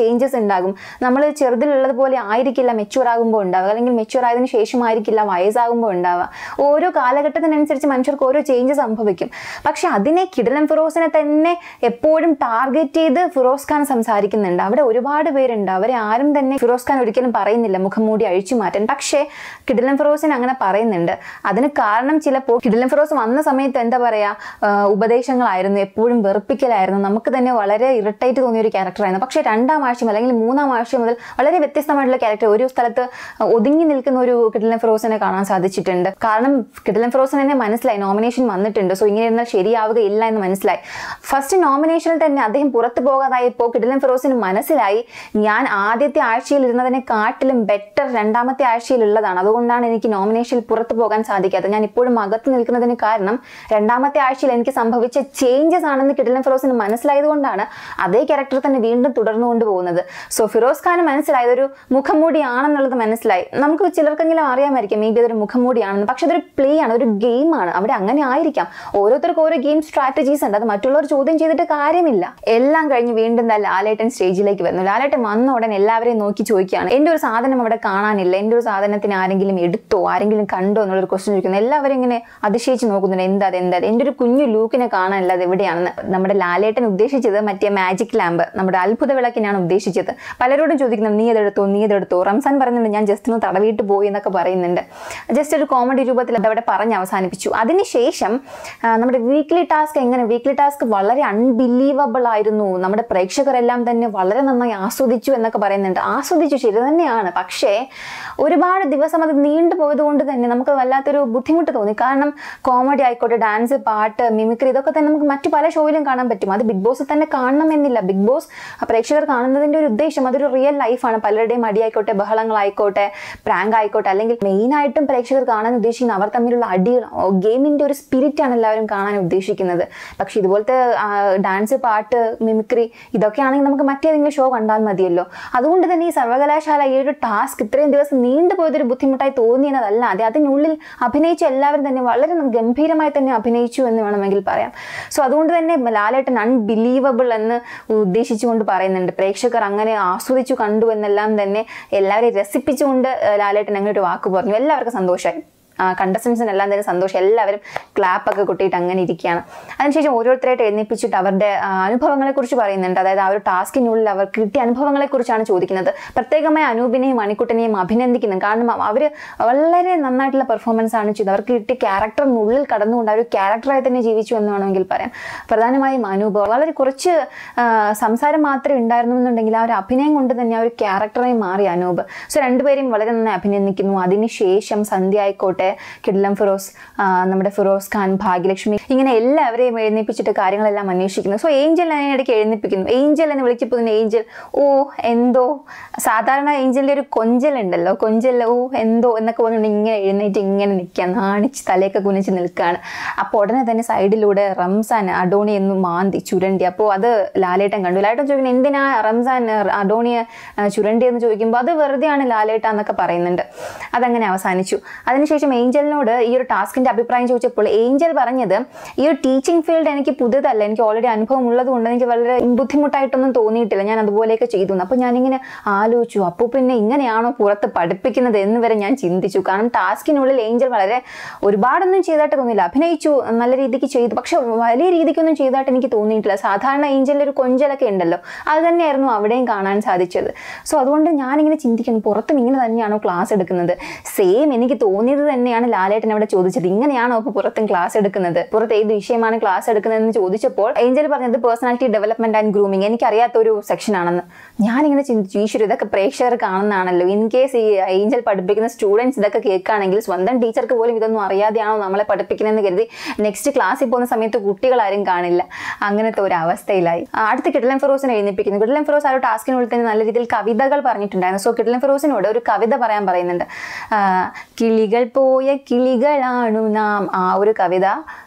ഉണ്ടാകും നമ്മൾ ചെറുതിലുള്ളത് പോലെ ആയിരിക്കില്ല മെച്യൂർ ആകുമ്പോൾ ഉണ്ടാവുക അല്ലെങ്കിൽ മെച്യൂർ ആയതിനു ശേഷമായിരിക്കില്ല വയസ്സാകുമ്പോൾ ഉണ്ടാവുക ഓരോ കാലഘട്ടത്തിനനുസരിച്ച് മനുഷ്യർക്ക് ഓരോ ചേഞ്ച് സംഭവിക്കും പക്ഷെ അതിനെ കിടലൻ ഫിറോസിനെ തന്നെ എപ്പോഴും ടാർഗറ്റ് ചെയ്ത് ഫിറോസ് ഖാൻ സംസാരിക്കുന്നുണ്ട് അവിടെ ഒരുപാട് പേരുണ്ട് അവരെ ആരും തന്നെ ഫിറോസ് ഖാൻ ഒരിക്കലും പറയുന്നില്ല മുഖംമൂടി അഴിച്ചു മാറ്റാൻ പക്ഷേ കിടിലൻ ഫിറോസിന് അങ്ങനെ പറയുന്നുണ്ട് അതിന് കാരണം ചിലപ്പോൾ കിടിലൻ ഫിറോസ് വന്ന സമയത്ത് എന്താ പറയാ ആ, ഉപദേശങ്ങളായിരുന്നു എപ്പോഴും വെറുപ്പിക്കലായിരുന്നു നമുക്ക് തന്നെ വളരെ ഇറിറ്റേറ്റ് തോന്നിയ ഒരു ക്യാരക്ടറായിരുന്നു പക്ഷേ രണ്ടാം ആഴ്ച മുതൽ അല്ലെങ്കിൽ മൂന്നാം ആഴ്ച മുതൽ വളരെ വ്യത്യസ്തമായിട്ടുള്ള ക്യാരക്ടർ ഒരു സ്ഥലത്ത് ഒതുങ്ങി നിൽക്കുന്ന ഒരു കിടിലൻ ഫിറോസിനെ കാണാൻ സാധിച്ചിട്ടുണ്ട് കാരണം കിടിലൻ ഫിറോസിന് തന്നെ മനസ്സിലായി നോമിനേഷൻ വന്നിട്ടുണ്ട് സോ ഇങ്ങനെ ഇരുന്നാൽ ശരിയാവുകയില്ല എന്ന് മനസ്സിലായി ഫസ്റ്റ് നോമിനേഷനിൽ തന്നെ അദ്ദേഹം പുറത്തു പോകാതായപ്പോൾ കിടിലൻ ഫിറോസിന് മനസ്സിലായി ഞാൻ ആദ്യത്തെ ആഴ്ചയിൽ ഇരുന്നതിനെ കാട്ടിലും ബെറ്റർ രണ്ടാമത്തെ ആഴ്ചയിലുള്ളതാണ് അതുകൊണ്ടാണ് എനിക്ക് നോമിനേഷനിൽ പുറത്തു പോകാൻ സാധിക്കാത്തത് ഞാൻ ഇപ്പോഴും അകത്ത് നിൽക്കുന്നതിന് കാരണം രണ്ടാമത്തെ ആഴ്ചയിൽ എനിക്ക് സംഭവിച്ച ചേഞ്ചസ് ആണെന്ന് കിടിലൻ ഫിറോസിന് മനസ്സിലായത് കൊണ്ടാണ് അതേ ക്യാരക്ടർ തന്നെ വീണ്ടും തുടർന്നുകൊണ്ട് പോകുന്നത് സോ ഫിറോസ് ഖാന് മനസ്സിലായത് ഒരു മുഖംമൂടിയാണെന്നുള്ളത് മനസ്സിലായി നമുക്ക് ചിലർക്കെങ്കിലും അറിയാമായിരിക്കും മേ ബി അതൊരു മുഖംമൂടിയാണെന്ന് പക്ഷെ അതൊരു പ്ലേ ആണ് ഒരു ഗെയിമാണ് അവിടെ അങ്ങനെ ആയിരിക്കാം ഓരോരുത്തർക്കും ഓരോ ഗെയിം സ്ട്രാറ്റജീസ് ഉണ്ട് അത് മറ്റുള്ളവർ ചോദ്യം ചെയ്തിട്ട് കാര്യമില്ല എല്ലാം കഴിഞ്ഞ് വീണ്ടും ദാ ലാലേട്ടൻ സ്റ്റേജിലേക്ക് വരുന്നു ലാലേട്ടൻ വന്ന ഉടനെ എല്ലാവരെയും നോക്കി ചോദിക്കുകയാണ് എൻ്റെ ഒരു സാധനം അവിടെ കാണാനില്ല എൻ്റെ ഒരു സാധനത്തിന് ആരെങ്കിലും എടുത്തോ ആരെങ്കിലും കണ്ടോ എന്നുള്ളൊരു ക്വസ്റ്റ്യൻ ചോദിക്കുന്നു എല്ലാവരും ഇങ്ങനെ അതിശയിച്ച് നോക്കുന്നുണ്ട് എന്താ അത് എന്താ അത്? എൻ്റെ ഒരു കുഞ്ഞു ലൂക്കിനെ കാണാനില്ല അത് എവിടെയാണെന്ന് നമ്മുടെ ലാലേട്ടൻ ഉദ്ദേശിച്ചത് മറ്റേ മാജിക് ലാമ്പ് നമ്മുടെ അത്ഭുത വിളക്കിനാണ് ഉദ്ദേശിച്ചത് പലരോടും ചോദിക്കുന്നുണ്ട് നീ അതെടുത്തോ നീ അതെടുത്തോ റംസാൻ പറയുന്നുണ്ട് ഞാൻ ജസ്റ്റ് ഒന്ന് തടവിയിട്ട് പോയി എന്നൊക്കെ പറയുന്നുണ്ട് ജസ്റ്റ് ഒരു കോമഡി രൂപത്തിൽ അതവിടെ പറഞ്ഞ് അവസാനിപ്പിച്ചു അതിനുശേഷം ആ, നമ്മുടെ വീക്ക്ലി ടാസ്ക് എങ്ങനെ വീക്ക്ലി ടാസ്ക് വളരെ അൺബിലീവബിൾ ആയിരുന്നു നമ്മുടെ പ്രേക്ഷകരെല്ലാം തന്നെ വളരെ നന്നായി ആസ്വദിച്ചു എന്നൊക്കെ പറയുന്നുണ്ട് ആസ്വദിച്ചു ശരി തന്നെയാണ് പക്ഷേ ഒരുപാട് ദിവസം അത് നീണ്ടു പോയത് കൊണ്ട് തന്നെ നമുക്ക് വല്ലാത്തൊരു ബുദ്ധിമുട്ട് തോന്നി കാരണം കോമഡി ആയിക്കോട്ടെ ഡാൻസ് പാട്ട് മിമിക്രി ഇതൊക്കെ തന്നെ നമുക്ക് മറ്റു പല ഷോയിലും കാണാൻ പറ്റും അത് ബിഗ് ബോസ് തന്നെ കാണണമെന്നില്ല ബിഗ് ബോസ് പ്രേക്ഷകർ കാണുന്നതിന്റെ ഒരു ഉദ്ദേശം അതൊരു റിയൽ ലൈഫാണ് പലരുടെയും അടിയായിക്കോട്ടെ ബഹളങ്ങളായിക്കോട്ടെ പ്രാങ്ക് ആയിക്കോട്ടെ അല്ലെങ്കിൽ മെയിനായിട്ടും പ്രേക്ഷകർ കാണാൻ ഉദ്ദേശിക്കുന്നത് അവർ തമ്മിലുള്ള അടികൾ ഗെയിമിന്റെ ഒരു സ്പിരിറ്റ് ആണ് എല്ലാവരും കാണാൻ ഉദ്ദേശിക്കുന്നത് പക്ഷെ ഇതുപോലത്തെ ഡാൻസ് പാട്ട് മിമിക്രി ഇതൊക്കെയാണെങ്കിൽ നമുക്ക് മറ്റേതെങ്കിലും ഷോ കണ്ടാൽ മതിയല്ലോ അതുകൊണ്ട് തന്നെ ഈ സർവകലാശാല ഈ ഒരു ടാസ്ക് ഇത്രയും ദിവസം നീണ്ടുപോയതൊരു ബുദ്ധിമുട്ടായി തോന്നിയെന്നതല്ലാതെ അതിനുള്ളിൽ അഭിനയിച്ച എല്ലാവരും തന്നെ വളരെ ഗംഭീരമായി തന്നെ അഭിനയിച്ചു എന്ന് വേണമെങ്കിൽ പറയാം സോ അതുകൊണ്ട് തന്നെ ലാലേട്ടൻ അൺബിലീവബിൾ എന്ന് ഉദ്ദേശിച്ചുകൊണ്ട് പറയുന്നുണ്ട് പ്രേക്ഷകർ അങ്ങനെ ആസ്വദിച്ചു കണ്ടു എന്നെല്ലാം തന്നെ എല്ലാവരെയും രസിപ്പിച്ചുകൊണ്ട് ഏഹ് ലാലേട്ടൻ അങ്ങനെ ഒരു വാക്ക് പറഞ്ഞു എല്ലാവർക്കും സന്തോഷമായി കണ്ടസ്റ്റൻസിനെല്ലാം തന്നെ സന്തോഷം എല്ലാവരും ക്ലാപ്പ് ഒക്കെ കൊട്ടിയിട്ട് അങ്ങനെ ഇരിക്കുകയാണ് അതിനുശേഷം ഓരോരുത്തരായിട്ട് എഴുന്നേപ്പിച്ചിട്ട് അവരുടെ ആ, അനുഭവങ്ങളെക്കുറിച്ച് പറയുന്നുണ്ട് അതായത് ആ ഒരു ടാസ്കിനുള്ളിൽ അവർക്ക് കിട്ടിയ അനുഭവങ്ങളെക്കുറിച്ചാണ് ചോദിക്കുന്നത് പ്രത്യേകമായി അനൂപിനെയും മണിക്കുട്ടനെയും അഭിനന്ദിക്കുന്നു കാരണം അവർ വളരെ നന്നായിട്ടുള്ള പെർഫോമൻസ് ആണ് ചെയ്തത് അവർക്ക് കിട്ടിയ ക്യാരക്ടറിനുള്ളിൽ കടന്നുകൊണ്ട് ആ ഒരു ക്യാരക്ടറായി തന്നെ ജീവിച്ചു എന്ന് വേണമെങ്കിൽ പറയാം പ്രധാനമായും അനൂപ് വളരെ കുറച്ച് ആ, സംസാരം മാത്രമേ ഉണ്ടായിരുന്നു എന്നുണ്ടെങ്കിൽ ആ ഒരു അഭിനയം കൊണ്ട് തന്നെ ആ ഒരു ക്യാരക്ടറായി മാറി അനൂപ് സോ രണ്ടുപേരെയും വളരെ നന്നായി അഭിനന്ദിക്കുന്നു അതിനുശേഷം സന്ധ്യ ആയിക്കോട്ടെ കിഡ്ലം ഫിറോസ് ആ, നമ്മുടെ ഫിറോസ് ഖാൻ ഭാഗ്യലക്ഷ്മി ഇങ്ങനെ എല്ലാവരെയും എഴുന്നേപ്പിച്ചിട്ട് കാര്യങ്ങളെല്ലാം അന്വേഷിക്കുന്നു സോ ഏഞ്ചൽ അതിനിടയ്ക്ക് എഴുന്നേപ്പിക്കുന്നു ഏഞ്ചൽ എന്ന് വിളിച്ചപ്പോൾ തന്നെ ഏഞ്ചൽ ഓ എന്തോ സാധാരണ ഏഞ്ചലിന്റെ ഒരു കൊഞ്ചൽ ഉണ്ടല്ലോ കൊഞ്ചൽ ഓ എന്തോ എന്നൊക്കെ പറഞ്ഞുകൊണ്ട് ഇങ്ങനെ എഴുന്നേറ്റ് ഇങ്ങനെ നിൽക്കുക നാണിച്ച് തലയൊക്കെ കുനിച്ച് നിൽക്കുകയാണ് അപ്പോൾ ഉടനെ തന്നെ സൈഡിലൂടെ റംസാൻ അഡോണി എന്ന് മാന്തി ചുരണ്ടി അപ്പോൾ അത് ലാലേട്ടൻ കണ്ടു ലാലേട്ടൻ ചോദിക്കുന്നത് എന്തിനാ റംസാൻ അഡോണിയെ ആ, ചുരണ്ടി എന്ന് ചോദിക്കുമ്പോൾ അത് വെറുതെയാണ് ലാലേട്ട എന്നൊക്കെ പറയുന്നുണ്ട് അതങ്ങനെ അവസാനിച്ചു അതിനുശേഷം ഏഞ്ചലിനോട് ഈ ഒരു ടാസ്കിന്റെ അഭിപ്രായം ചോദിച്ചപ്പോൾ ഏഞ്ചൽ പറഞ്ഞത് ഈ ഒരു ടീച്ചിങ് ഫീൽഡ് എനിക്ക് പുതുതല്ല എനിക്ക് ഓൾറെഡി അനുഭവം ഉള്ളത് കൊണ്ട് എനിക്ക് വളരെ ബുദ്ധിമുട്ടായിട്ടൊന്നും തോന്നിയിട്ടില്ല ഞാൻ അതുപോലെയൊക്കെ ചെയ്തു അപ്പോൾ ഞാനിങ്ങനെ ആലോചിച്ചു അപ്പോൾ പിന്നെ ഇങ്ങനെയാണോ പുറത്ത് പഠിപ്പിക്കുന്നത് എന്ന് വരെ ഞാൻ ചിന്തിച്ചു കാരണം ടാസ്കിനുള്ളിൽ ഏഞ്ചൽ വളരെ ഒരുപാടൊന്നും ചെയ്തായിട്ട് തോന്നിയില്ല അഭിനയിച്ചു നല്ല രീതിക്ക് ചെയ്തു പക്ഷെ വലിയ രീതിക്കൊന്നും ചെയ്തായിട്ട് എനിക്ക് തോന്നിയിട്ടില്ല സാധാരണ ഏഞ്ചലിന്റെ ഒരു കൊഞ്ചലൊക്കെ ഉണ്ടല്ലോ അത് തന്നെയായിരുന്നു അവിടെയും കാണാൻ സാധിച്ചത് സോ അതുകൊണ്ട് ഞാനിങ്ങനെ ചിന്തിക്കുന്നു പുറത്തും ഇങ്ങനെ തന്നെയാണോ ക്ലാസ് എടുക്കുന്നത് സെയിം എനിക്ക് തോന്നിയത് തന്നെയാണ് ലാലേട്ടൻ അവിടെ ചോദിച്ചത് ഇങ്ങനെയാണോ ഇപ്പോൾ പുറത്തും ക്ലാസ് എടുക്കുന്നത് പുറത്ത് ഏത് വിഷയമാണ് ക്ലാസ് എടുക്കുന്നതെന്ന് ചോദിച്ചപ്പോൾ ഏഞ്ചൽ പറഞ്ഞത് പേഴ്സണാലിറ്റി ഡെവലപ്മെന്റ് ആൻഡ് ഗ്രൂമിങ് എനിക്കറിയാത്ത ഒരു സെക്ഷൻ ആണെന്ന് ഞാനിങ്ങനെ ചിന്തിച്ചു ഈശ്വര ഇതൊക്കെ പ്രേക്ഷകർ കാണുന്നതാണല്ലോ ഇൻ കേസ് ഈ ഏഞ്ചൽ പഠിപ്പിക്കുന്ന സ്റ്റുഡൻസ് ഇതൊക്കെ കേൾക്കുകയാണെങ്കിൽ സ്വന്തം ടീച്ചർക്ക് പോലും ഇതൊന്നും അറിയാതെയാണോ നമ്മളെ പഠിപ്പിക്കുന്നതെന്ന് കരുതി നെക്സ്റ്റ് ക്ലാസ്സിൽ പോകുന്ന സമയത്ത് കുട്ടികളാരും കാണില്ല അങ്ങനത്തെ ഒരു അവസ്ഥയിലായി ആ, അടുത്ത കിഡ്ലൻ ഫിറോസിനെ എഴുന്നേപ്പിക്കുന്നു കിഡ്ലൻ ഫിറോസ് ആ ഒരു ടാസ്കിനുള്ളിൽ തന്നെ നല്ല രീതിയിൽ കവിതകൾ പറഞ്ഞിട്ടുണ്ടായിരുന്നു സോ കിഡ്ലൻ ഫിറോസിനോട് ഒരു കവിത പറയാൻ പറയുന്നുണ്ട് ആ, കിളികൾ പോയ കിളികളാണു നാം ആ ഒരു കവിത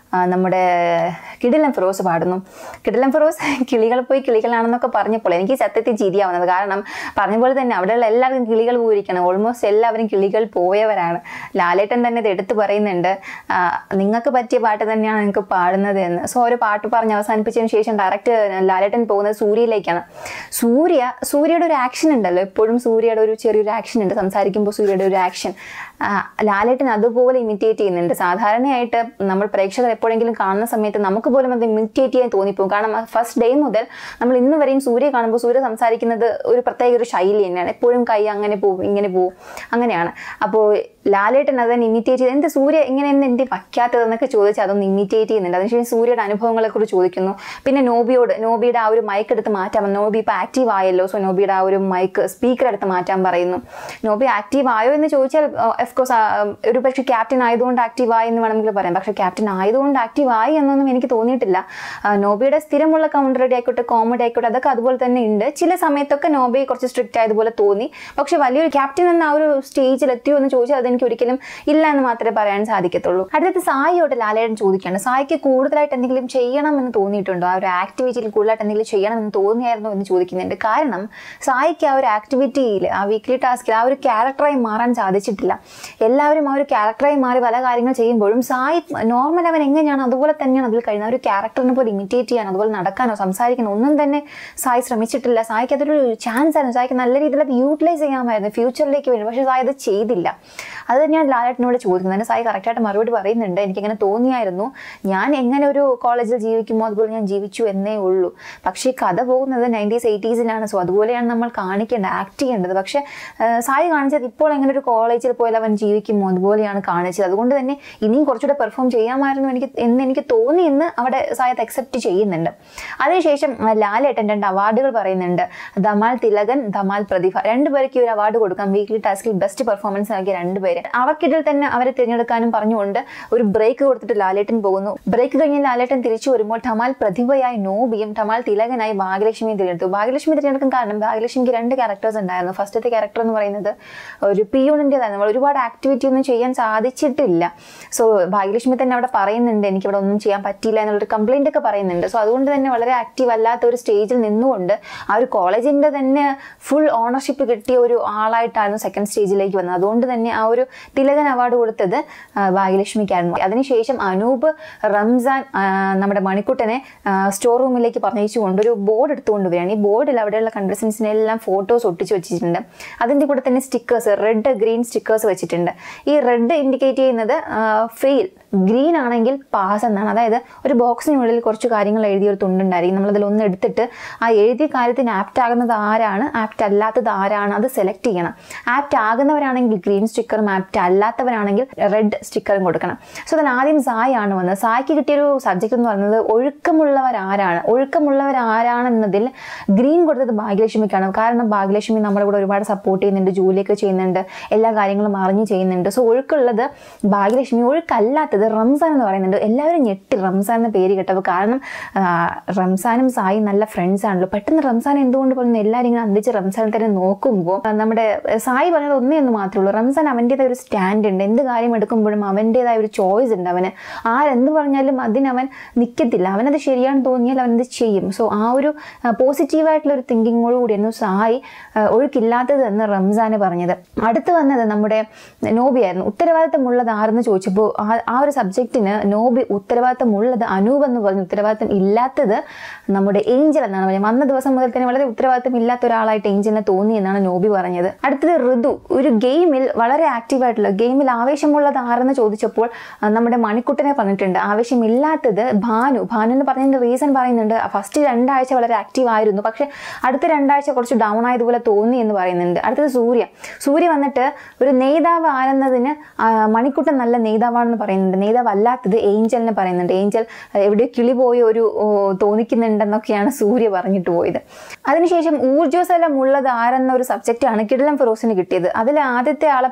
ആ, നമ്മുടെ കിടിലൻ ഫിറോസ് പാടുന്നു കിടിലൻ ഫിറോസ് കിളികൾ പോയി കിളികളാണെന്നൊക്കെ പറഞ്ഞപ്പോൾ എനിക്ക് സത്യത്തിൽ ചിരിയാവുന്നത് കാരണം പറഞ്ഞ പോലെ തന്നെ അവിടെയുള്ള എല്ലാവർക്കും കിളികൾ പോയിരിക്കണം ഓൾമോസ്റ്റ് എല്ലാവരും കിളികൾ പോയവരാണ് ലാലേട്ടൻ തന്നെ ഇത് എടുത്തു പറയുന്നുണ്ട് ആ, നിങ്ങൾക്ക് പറ്റിയ പാട്ട് തന്നെയാണ് നിങ്ങൾക്ക് പാടുന്നത് എന്ന് സോ ഒരു പാട്ട് പറഞ്ഞ് അവസാനിപ്പിച്ചതിന് ശേഷം ഡയറക്റ്റ് ലാലേട്ടൻ പോകുന്നത് സൂര്യയിലേക്കാണ് സൂര്യ സൂര്യയുടെ ഒരു ആക്ഷൻ ഉണ്ടല്ലോ എപ്പോഴും സൂര്യയുടെ ഒരു ചെറിയൊരു ആക്ഷൻ ഉണ്ട് സംസാരിക്കുമ്പോൾ സൂര്യയുടെ ഒരു ആക്ഷൻ ലാലേട്ടൻ അതുപോലെ ഇമിറ്റേറ്റ് ചെയ്യുന്നുണ്ട് സാധാരണയായിട്ട് നമ്മൾ പ്രേക്ഷകർ എപ്പോഴെങ്കിലും കാണുന്ന സമയത്ത് നമുക്ക് പോലും അത് ഇമിറ്റേറ്റ് ചെയ്യാൻ തോന്നിപ്പോകും കാരണം ഫസ്റ്റ് ഡേ മുതൽ നമ്മൾ ഇന്ന് വരെയും സൂര്യ കാണുമ്പോൾ സൂര്യ സംസാരിക്കുന്നത് ഒരു പ്രത്യേക ഒരു ശൈലി തന്നെയാണ് എപ്പോഴും കൈ അങ്ങനെ പോവും ഇങ്ങനെ പോവും അങ്ങനെയാണ് അപ്പോൾ ലാലേട്ടൻ അതിനെ ഇമിറ്റേറ്റ് ചെയ്ത് എന്ത് സൂര്യ ഇങ്ങനെ എന്ത് എന്ത് വയ്ക്കാത്തതെന്നൊക്കെ ചോദിച്ച് അതൊന്ന് ഇമിറ്റേറ്റ് ചെയ്യുന്നുണ്ട് അതിനുശേഷം സൂര്യയുടെ അനുഭവങ്ങളെ കുറിച്ച് ചോദിക്കുന്നു പിന്നെ നോബിയോട് നോബിയുടെ ആ ഒരു മൈക്ക് എടുത്ത് മാറ്റാൻ നോബി ഇപ്പോൾ ആക്റ്റീവ് ആയല്ലോ സോ നോബിയുടെ ആ ഒരു മൈക്ക് സ്പീക്കർ എടുത്ത് മാറ്റാൻ പറയുന്നു നോബി ആക്റ്റീവ് ആയോ എന്ന് ചോദിച്ചാൽ ഓഫ് കോഴ്സ് ഒരു പക്ഷേ ക്യാപ്റ്റൻ ആയതുകൊണ്ട് ആക്റ്റീവ് ആയി എന്ന് വേണമെങ്കിൽ പറയാം പക്ഷേ ക്യാപ്റ്റൻ ആയതുകൊണ്ട് ആക്റ്റീവ് ആയി എന്നൊന്നും എനിക്ക് തോന്നിയിട്ടില്ല ആ, നോബിയുടെ സ്ഥിരമുള്ള കൗണ്ടറടി ആയിക്കോട്ടെ കോമഡി ആയിക്കോട്ടെ അതൊക്കെ അതുപോലെ തന്നെ ഉണ്ട് ചില സമയത്തൊക്കെ നോബി കുറച്ച് സ്ട്രിക്റ്റ് ആയതുപോലെ തോന്നി പക്ഷെ വലിയൊരു ക്യാപ്റ്റൻ എന്ന ആ ഒരു സ്റ്റേജിൽ എത്തിയോ എന്ന് ചോദിച്ചാൽ അതെനിക്ക് ഒരിക്കലും ഇല്ല എന്ന് മാത്രമേ പറയാൻ സാധിക്കത്തുള്ളൂ അടുത്ത സായിയോട് ലാലേട്ടൻ ചോദിക്കുകയാണ് സായിക്ക് കൂടുതലായിട്ട് എന്തെങ്കിലും ചെയ്യണം എന്ന് തോന്നിയിട്ടുണ്ടോ ആ ഒരു ആക്ടിവിറ്റിയിൽ കൂടുതലായിട്ട് എന്തെങ്കിലും ചെയ്യണം എന്ന് തോന്നിയായിരുന്നോ എന്ന് ചോദിക്കുന്നുണ്ട് കാരണം സായിക്ക് ആ ഒരു ആക്ടിവിറ്റിയിൽ ആ വീക്ക്ലി ടാസ്കിൽ ആ ഒരു ക്യാരക്ടറായി മാറാൻ സാധിച്ചിട്ടില്ല എല്ലാവരും ആ ഒരു ക്യാരക്ടറായി മാറി പല കാര്യങ്ങൾ ചെയ്യുമ്പോഴും സായി നോർമൽ അവൻ എങ്ങനെയാണ് അതുപോലെ തന്നെയാണ് അതിൽ കഴിയുന്നത് ആ ഒരു ക്യാരക്ടറിനെ പോലെ ഇമിറ്റേറ്റ് ചെയ്യാനോ അതുപോലെ നടക്കാനോ സംസാരിക്കാനോ ഒന്നും തന്നെ സായി ശ്രമിച്ചിട്ടില്ല സായിക്ക് അതൊരു ചാൻസ് ആയിരുന്നു സായിക്ക് നല്ല രീതിയിൽ അത് യൂട്ടിലൈസ് ചെയ്യാമായിരുന്നു ഫ്യൂച്ചറിലേക്ക് വേണ്ടി പക്ഷേ സായി അത് ചെയ്തില്ല അത് ഞാൻ ലാലേട്ടനോട് ചോദിക്കുന്നത് അതിന് സായി കറക്റ്റായിട്ട് മറുപടി പറയുന്നുണ്ട് എനിക്കിങ്ങനെ തോന്നിയായിരുന്നു ഞാൻ എങ്ങനെ ഒരു കോളേജിൽ ജീവിക്കുമോ അതുപോലെ ഞാൻ ജീവിച്ചു എന്നേ ഉള്ളൂ പക്ഷേ ഈ കഥ പോകുന്നത് നയൻറ്റീസ് എയ്റ്റീസിലാണ് സോ അതുപോലെയാണ് നമ്മൾ കാണിക്കേണ്ടത് ആക്ട് ചെയ്യേണ്ടത് പക്ഷേ ആ, സായി കാണിച്ചത് ഇപ്പോൾ എങ്ങനെ ഒരു കോളേജിൽ പോയാൽ അവൻ ജീവിക്കുമോ അതുപോലെയാണ് കാണിച്ചത് അതുകൊണ്ട് തന്നെ ഇനിയും കുറച്ചുകൂടെ പെർഫോം ചെയ്യാമായിരുന്നു എനിക്ക് എന്ന് എനിക്ക് തോന്നി എന്ന് അവിടെ സായി അത് അക്സെപ്റ്റ് ചെയ്യുന്നുണ്ട് അതിനുശേഷം ആ, ലാലേട്ടൻ രണ്ട് അവാർഡുകൾ പറയുന്നുണ്ട് ധമാൽ തിലകൻ ധമാൽ പ്രതിഭ രണ്ടുപേർക്ക് ഈ ഒരു അവാർഡ് കൊടുക്കാം വീക്ക്ലി ടാസ്കിൽ ബെസ്റ്റ് പെർഫോമൻസ് നൽകിയ രണ്ടുപേര് അവർക്കിടയിൽ തന്നെ അവരെ തിരഞ്ഞെടുക്കാനും പറഞ്ഞുകൊണ്ട് ഒരു ബ്രേക്ക് കൊടുത്തിട്ട് ലാലേട്ടൻ പോകുന്നു ബ്രേക്ക് കഴിഞ്ഞ് ലാലേട്ടൻ തിരിച്ചു വരുമ്പോൾ ധമാൽ പ്രതിഭയായി നോബിയും ധമാൽ തിലകനായി ഭാഗ്യലക്ഷ്മിയും തിരഞ്ഞെടുത്തു ഭാഗ്യലക്ഷ്മി തിരഞ്ഞെടുക്കാൻ കാരണം ഭാഗ്യലക്ഷ്മിക്ക് രണ്ട് ക്യാരക്ടേഴ്സ് ഉണ്ടായിരുന്നു ഫസ്റ്റത്തെ ക്യാരക്ടർ എന്ന് പറയുന്നത് ഒരു പിയൂണിൻ്റെതായിരുന്നു അവൾ ഒരുപാട് ആക്ടിവിറ്റി ഒന്നും ചെയ്യാൻ സാധിച്ചിട്ടില്ല സോ ഭാഗ്യലക്ഷ്മി തന്നെ അവിടെ പറയുന്നുണ്ട് എനിക്ക് ഇവിടെ ഒന്നും ചെയ്യാൻ പറ്റിയില്ല എന്നുള്ളൊരു കംപ്ലൈന്റ് ഒക്കെ പറയുന്നുണ്ട് സോ അതുകൊണ്ട് തന്നെ വളരെ ആക്റ്റീവ് അല്ലാത്ത ഒരു സ്റ്റേജിൽ നിന്നുകൊണ്ട് ആ ഒരു കോളേജിന്റെ തന്നെ ഫുൾ ഓണർഷിപ്പ് കിട്ടിയ ഒരു ആളായിട്ടായിരുന്നു സെക്കൻഡ് സ്റ്റേജിലേക്ക് വന്നത് അതുകൊണ്ട് തന്നെ ആ ഒരു തിലകൻ അവാർഡ് കൊടുത്തത് ആ, ഭാഗ്യലക്ഷ്മിക്കായിരുന്നു അതിനുശേഷം അനൂപ് റംസാൻ ആ, നമ്മുടെ മണിക്കുട്ടനെ സ്റ്റോർ റൂമിലേക്ക് പറഞ്ഞുകൊണ്ട് ഒരു ബോർഡ് എടുത്തുകൊണ്ട് വരികയാണ് ഈ ബോർഡിൽ അവിടെയുള്ള കണ്ടസ്റ്റൻസിനെ എല്ലാം ഫോട്ടോസ് ഒട്ടിച്ച് വെച്ചിട്ടുണ്ട് അതിൻ്റെ കൂടെ തന്നെ സ്റ്റിക്കേഴ്സ് റെഡ് ഗ്രീൻ സ്റ്റിക്കേഴ്സ് വെച്ചിട്ടുണ്ട് ഈ റെഡ് ഇൻഡിക്കേറ്റ് ചെയ്യുന്നത് ഫെയിൽ ഗ്രീൻ ആണെങ്കിൽ പാസ് എന്നാണ് അതായത് ഒരു ബോക്സിനുള്ളിൽ കുറച്ച് കാര്യങ്ങൾ എഴുതിയ ഒരു തുണ്ടുണ്ടായിരിക്കും നമ്മളതിൽ ഒന്ന് എടുത്തിട്ട് ആ എഴുതിയ കാര്യത്തിന് ആപ്റ്റ് ആകുന്നത് ആരാണ് ആപ്റ്റ് അല്ലാത്തത് ആരാണ് അത് സെലക്ട് ചെയ്യണം ആപ്റ്റ് ആകുന്നവരാണെങ്കിൽ ഗ്രീൻ സ്റ്റിക്കറും ആപ്റ്റ് അല്ലാത്തവരാണെങ്കിൽ റെഡ് സ്റ്റിക്കറും കൊടുക്കണം സോ അതിൽ ആദ്യം സായ് ആണ് വന്നത് സായ്ക്ക് കിട്ടിയൊരു സബ്ജക്റ്റ് എന്ന് പറയുന്നത് ഒഴുക്കമുള്ളവർ ആരാണ് ഒഴുക്കമുള്ളവർ ആരാണെന്നതിൽ ഗ്രീൻ കൊടുത്തത് ഭാഗ്യലക്ഷ്മിക്കാണ് കാരണം ഭാഗ്യലക്ഷ്മി നമ്മുടെ കൂടെ ഒരുപാട് സപ്പോർട്ട് ചെയ്യുന്നുണ്ട് ജോലിയൊക്കെ ചെയ്യുന്നുണ്ട് എല്ലാ കാര്യങ്ങളും അറിഞ്ഞ് ചെയ്യുന്നുണ്ട് സോ ഒഴുക്കുള്ളത് ഭാഗ്യലക്ഷ്മി ഒഴുക്കല്ലാത്തത് റംസാൻ എന്ന് പറയുന്നുണ്ട് എല്ലാവരും ഞെട്ടി റംസാൻ എന്ന പേര് കേട്ടപ്പോൾ കാരണം ആ, റംസാനും സായി നല്ല ഫ്രണ്ട്സ് ആണല്ലോ പെട്ടെന്ന് റംസാൻ എന്തുകൊണ്ട് പറയുന്നു എല്ലാവരും ഇങ്ങനെ അന്തിച്ച് റംസാനെ തന്നെ നോക്കുമ്പോൾ ആ, നമ്മുടെ സായി പറഞ്ഞത് ഒന്നേ ഒന്ന് മാത്രമേ ഉള്ളൂ റംസാൻ അവൻ്റെതായ ഒരു സ്റ്റാൻഡ് ഉണ്ട് എന്ത് കാര്യം എടുക്കുമ്പോഴും അവൻ്റെതായ ഒരു ചോയ്സ് ഉണ്ട് അവന് ആരെന്ത് പറഞ്ഞാലും അതിനവൻ നിൽക്കത്തില്ല അവനത് ശരിയാണെന്ന് തോന്നിയാൽ അവനത് ചെയ്യും സോ ആ ഒരു പോസിറ്റീവായിട്ടുള്ള ഒരു തിങ്കിങ്ങോട് കൂടിയായിരുന്നു സായി ആ, ഒഴുക്കില്ലാത്തത് എന്ന് റംസാന് പറഞ്ഞത് അടുത്ത് വന്നത് നമ്മുടെ നോബിയായിരുന്നു ഉത്തരവാദിത്തമുള്ളത് ആരെന്ന് ചോദിച്ചപ്പോൾ ആ- ആ ഒരു സബ്ജക്റ്റിന് നോബി ഉത്തരവാദിത്തമുള്ളത് അനൂപ് എന്ന് പറഞ്ഞു ഉത്തരവാദിത്തം ഇല്ലാത്തത് നമ്മുടെ ഏഞ്ചൽ എന്നാണ് പറയുന്നത് വന്ന ദിവസം മുതൽ തന്നെ വളരെ ഉത്തരവാദിത്തം ഇല്ലാത്ത ഒരാളായിട്ട് ഏഞ്ചലിനെ തോന്നി എന്നാണ് നോബി പറഞ്ഞത് അടുത്തത് ഋതു ഒരു ഗെയിമിൽ വളരെ ആക്റ്റീവ് ആയിട്ടുള്ള ഗെയിമിൽ ആവേശമുള്ളത് ആരെന്ന് ചോദിച്ചപ്പോൾ ആ, നമ്മുടെ മണിക്കുട്ടനെ പറഞ്ഞിട്ടുണ്ട് ആവേശമില്ലാത്തത് ഭാനു ഭാനു എന്ന് പറഞ്ഞതിന്റെ റീസൺ പറയുന്നുണ്ട് ഫസ്റ്റ് രണ്ടാഴ്ച വളരെ ആക്റ്റീവ് ആയിരുന്നു പക്ഷെ അടുത്ത രണ്ടാഴ്ച കുറച്ച് ഡൗൺ ആയതുപോലെ തോന്നി എന്ന് പറയുന്നുണ്ട് അടുത്തത് സൂര്യ സൂര്യ വന്നിട്ട് ഒരു നേതാവ് ആരെന്നതിന് ആ, മണിക്കുട്ടൻ നല്ല നേതാവാണെന്ന് പറയുന്നുണ്ട് നേതാവ് അല്ലാത്തത് ഏഞ്ചലിനെ പറയുന്നുണ്ട് ഏഞ്ചൽ എവിടെയോ കിളി പോയി ഒരു ഓ, തോന്നിക്കുന്നുണ്ടെന്നൊക്കെയാണ് സൂര്യ പറഞ്ഞിട്ട് പോയത് അതിനുശേഷം ഊർജ്ജസ്വലം ഉള്ളത് ആരെന്ന ഒരു സബ്ജക്റ്റാണ് കിടിലം ഫിറോസിന് കിട്ടിയത് അതിൽ ആദ്യത്തെ ആളെ പറഞ്ഞത്